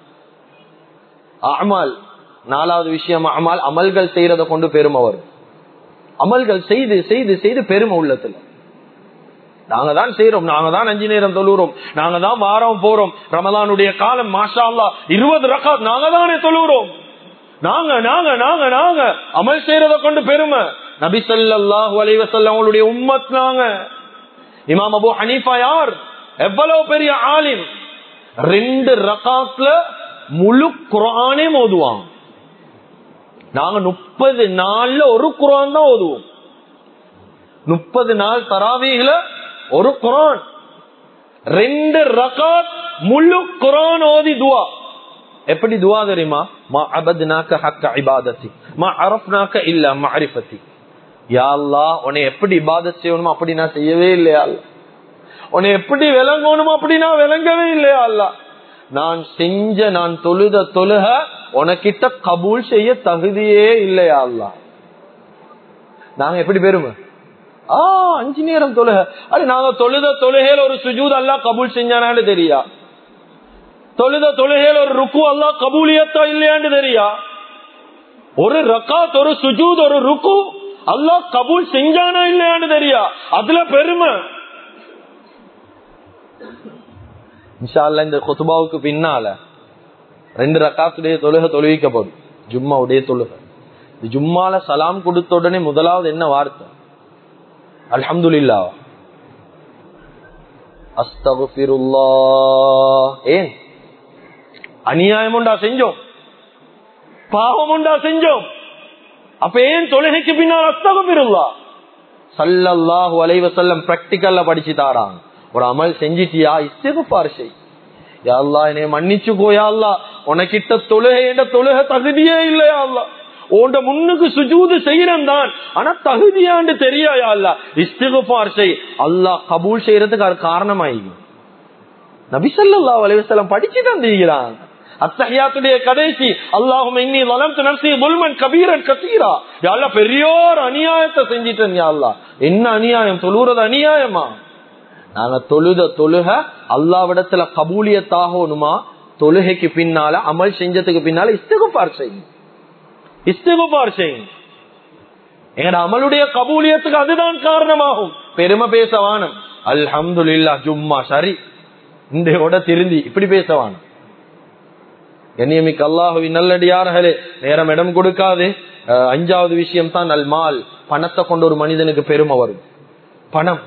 அமால் நாலாவது விஷயம் அமால் அமல்கள் செய்யறத கொண்டு பெருமை வரும் அமல்கள் செய்து செய்து செய்து பெருமை உள்ளத்துல நாங்க தான் செய்யறோம் நாங்க தான் அஞ்சு நேரம் தொழுகிறோம் நாங்க தான் வாரம் போறோம் ரமதானுடைய காலம் மாஷா அல்லா இருபது ரகாத் நாங்க தானே தொழுகிறோம் நாங்க நாங்க நாங்க நாங்க அமல் செய்யறத கொண்டு பெருமை நபி சொல்லாஹு அலைவசல்ல அவங்களுடைய உம்மத் நாங்க இமாம் அபு ஹனீஃபா யார் எவ்வளவு பெரிய ஆலிம் ரெண்டு ரகாத்ல முழு குரானே மோதுவாங்க நாங்க முப்பது நாள்ல ஒரு குரான் தான் ஓதுவோம் முப்பது நாள் தராவிகள ஒரு குரான் ரெண்டு ரகாத் முழு குரான் ஓதி துவா எப்படி துவா தெரியுமா மா அபத்னாக்க ஹக்க இபாதத்தி மா அரப்னாக்க இல்ல மரிஃபத்தி யாழ்லா உன்னை எப்படி இபாதத் செய்யணுமோ அப்படி நான் செய்யவே இல்லையா உன்னை எப்படி விளங்கணுமோ அப்படி நான் விளங்கவே இல்லையா அல்ல நான் செஞ்ச நான் தொழுத தொழுக உனக்கிட்ட கபூல் செய்ய தகுதியே இல்லையா அல்ல நாங்க எப்படி பெருமை ஆ அஞ்சு நேரம் தொழுக அது நாங்க தொழுத தொழுகையில ஒரு சுஜூத் அல்லா கபூல் செஞ்சானான்னு தெரியா தொழுத தொழுகையில ஒரு ருக்கு அல்லா கபூலியத்தா இல்லையான்னு தெரியா ஒரு ரக்காத் ஒரு சுஜூத் ஒரு ருக்கு அல்லா கபூல் செஞ்சானா இல்லையான்னு தெரியா அதுல பெருமை இன்ஷா அல்லாஹ் இந்த குத்துபாவுக்கு பின்னால ரெண்டு ரக்காத்துடைய தொழுகை தொழுவிக்கப்படும் ஜும்மாவுடைய தொழுகை இந்த ஜும்மால சலாம் கொடுத்த உடனே முதலாவது என்ன வார்த்தை அல்ஹம்துலில்லா அஸ்தகுபிருல்லா ஏன் அநியாயம் உண்டா செஞ்சோம் பாவம் உண்டா செஞ்சோம் அப்ப ஏன் தொழுகைக்கு பின்னால் அஸ்தகுபிருல்லா சல்லல்லாஹு அலைஹி வஸல்லம் பிராக்டிகல்ல படிச்சு தாராங்க ஒரு அமல் செஞ்சிட்டியா இஸ்திகுபார் செய் யா அல்லாஹ் என்னை மன்னிச்சுக்கோ யா அல்லாஹ் உனக்கிட்ட தொழுகை என்ற தொழுகை தகுதியே இல்லையா அல்லாஹ் உண்ட முன்னுக்கு சுஜூது செய்யறேன் தான் ஆனா தகுதியாண்டு தெரியாயா அல்ல இஸ்திகுபார் செய் அல்லாஹ் கபூல் செய்யறதுக்கு அது காரணமாயிக்கும் நபிசல்லா அலைவசலம் படிச்சு தந்திருக்கிறான் அத்தகையாத்துடைய கடைசி அல்லாஹும் இன்னி வளர்த்து நர்சி முல்மன் கபீரன் கத்தீரா யாழ்லா பெரியோர் அநியாயத்தை செஞ்சிட்டேன் யாழ்லா என்ன அநியாயம் தொழுறது அநியாயமா நாங்க தொழுத தொழுக அல்லாவிடத்துல கபூலியத்தாகணுமா தொழுகைக்கு பின்னால அமல் செஞ்சதுக்கு பின்னால இஸ்திகுபார் செய்யும் இஸ்திகுபார் செய்யும் எங்கட அமலுடைய கபூலியத்துக்கு அதுதான் காரணமாகும் பெருமை பேசவானம் அல்ஹம்துலில்லா ஜும்மா சரி இந்த திருந்தி இப்படி பேசவானம் கண்ணியமிக்கு அல்லாஹுவின் நல்லடியார்களே நேரம் இடம் கொடுக்காது அஹ், அஞ்சாவது விஷயம் தான் அல் மால் பணத்தை கொண்டு ஒரு மனிதனுக்கு பெருமை வரும் பணம்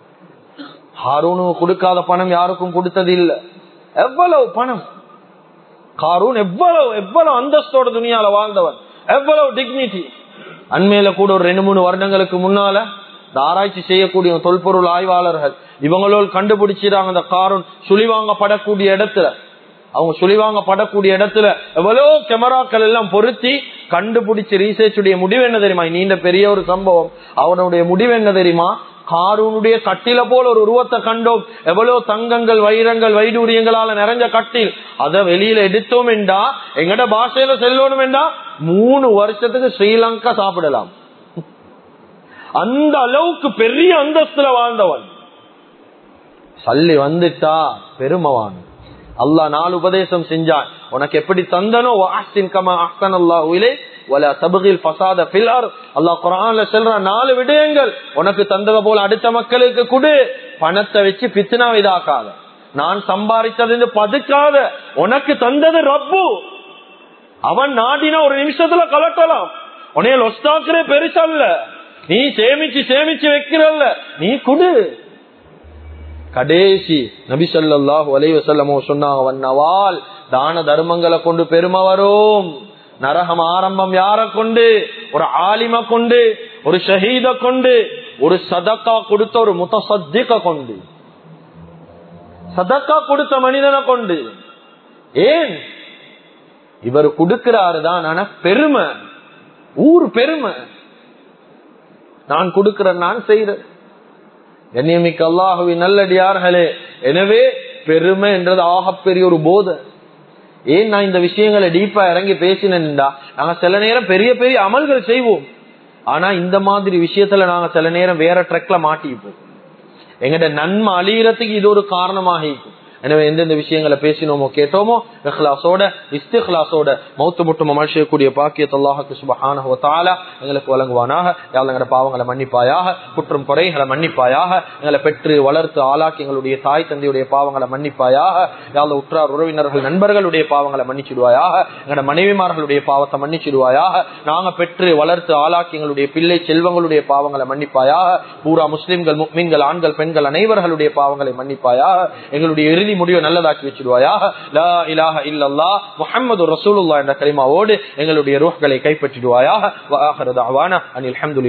ஹாரூனு கொடுக்காத பணம் யாருக்கும் கொடுத்தது இல்ல எவ்வளவு பணம் காரூன் எவ்வளவு எவ்வளவு அந்தஸ்தோட துணியால வாழ்ந்தவன் எவ்வளவு டிக்னிட்டி அண்மையில கூட ஒரு ரெண்டு மூணு வருடங்களுக்கு முன்னால இந்த ஆராய்ச்சி செய்யக்கூடிய தொல்பொருள் ஆய்வாளர்கள் இவங்களோடு கண்டுபிடிச்சிடாங்க அந்த காரூன் சுழிவாங்கப்படக்கூடிய இடத்துல அவங்க சுழிவாங்கப்படக்கூடிய இடத்துல எவ்வளவு கேமராக்கள் எல்லாம் பொருத்தி கண்டுபிடிச்ச ரீசர்ச் உடைய முடிவு என்ன தெரியுமா நீண்ட பெரிய ஒரு சம்பவம் அவனுடைய முடிவு என்ன தெரியுமா காரூனுடைய கட்டில போல ஒரு உருவத்தை கண்டோம் எவ்வளவு தங்கங்கள் வைரங்கள் வைடூரியங்களால நிறைஞ்ச கட்டில் அத வெளியில எடுத்தோம் என்றா எங்கட பாஷையில செல்லணும் என்றா மூணு வருஷத்துக்கு ஸ்ரீலங்கா சாப்பிடலாம் அந்த அளவுக்கு பெரிய அந்தஸ்துல வாழ்ந்தவன் சல்லி வந்துட்டா பெருமவான் அல்லாஹ் நாலு உபதேசம் செஞ்சான் உனக்கு எப்படி தந்தனோ அஹ்சின் கமா அஹ்சன் அல்லாஹ் வல தபுகில் பசாத பில்லர் அல்லாஹ் குரான்ல சொல்ற நாலு விடயங்கள் உனக்கு தந்தத போல அடுத்த மக்களுக்கு கொடு பணத்தை வச்சு பித்னா இதாக்காத நான் சம்பாதித்தது பதுக்காத உனக்கு தந்தது ரப்பு அவன் நாடினா ஒரு நிமிஷத்துல கலட்டலாம் உனைய லொஸ்டாக்குறே பெருசல்ல நீ சேமிச்சு சேமிச்சு வைக்கிறல்ல நீ குடு கடைசி நபி ஸல்லல்லாஹு அலைஹி வஸல்லமோ சொன்னாங்க வன்னவால் தான தர்மங்களை கொண்டு பெருமை வரும் நரகம் ஆரம்பம் யார கொண்டு ஒரு ஆலிம கொண்டு ஒரு ஷஹீத கொண்டு ஒரு சதக்கா கொடுத்த ஒரு முத்தசத்திக்க கொண்டு சதக்கா கொடுத்த மனிதனை கொண்டு ஏன் இவர் கொடுக்கிறாரு தான் ஆனா பெருமை ஊர் பெருமை நான் கொடுக்கிறேன் நான் செய்யறேன் கண்ணியமிக்க அல்லாஹுவின் நல்லடியார்களே எனவே பெருமை என்றது ஆகப்பெரிய ஒரு போதை ஏன் நான் இந்த விஷயங்களை டீப்பா இறங்கி பேசினேன்டா நாங்க சில நேரம் பெரிய பெரிய அமல்கள் செய்வோம் ஆனா இந்த மாதிரி விஷயத்துல நாங்க சில நேரம் வேற ட்ரெக்ல மாட்டிப்போம் எங்கட நன்மை அழியறதுக்கு இது ஒரு காரணமாக இருக்கும் எனவே எந்தெந்த விஷயங்களை பேசினோமோ கேட்டோமோ இஹ்லாசோட இஸ்திஹ்லாசோட மௌத்து முட்டும் அமல் செய்யக்கூடிய பாக்கியத் அல்லாஹுக்கு சுபஹானஹு வ தஆலா எங்களுக்கு வழங்குவானாக யாழ் எங்கட பாவங்களை மன்னிப்பாயாக குற்றம் குறைகளை மன்னிப்பாயாக எங்களை பெற்று வளர்த்து ஆளாக்கி எங்களுடைய தாய் தந்தையுடைய பாவங்களை மன்னிப்பாயாக யாழ் உற்றார் உறவினர்கள் நண்பர்களுடைய பாவங்களை மன்னிச்சிடுவாயாக எங்கட மனைவிமார்களுடைய பாவத்தை மன்னிச்சிடுவாயாக நாங்க பெற்று வளர்த்து ஆளாக்கி எங்களுடைய பிள்ளை செல்வங்களுடைய பாவங்களை மன்னிப்பாயாக பூரா முஸ்லிம்கள் முக்மீன்கள் ஆண்கள் பெண்கள் அனைவர்களுடைய பாவங்களை மன்னிப்பாயாக எங்களுடைய இறுதி முடிவை நல்லதாக்கி வச்சிடுவாயாக லா இலாஹ இல்லல்லா முஹம்மது ரசூலுல்லாஹ் என்ற கலிமாவோடு எங்களுடைய ரூஹ்களை கைப்பற்றிடுவாயாக வ ஆஹிரு தஅவானா அனில் ஹம்துலில்லாஹ்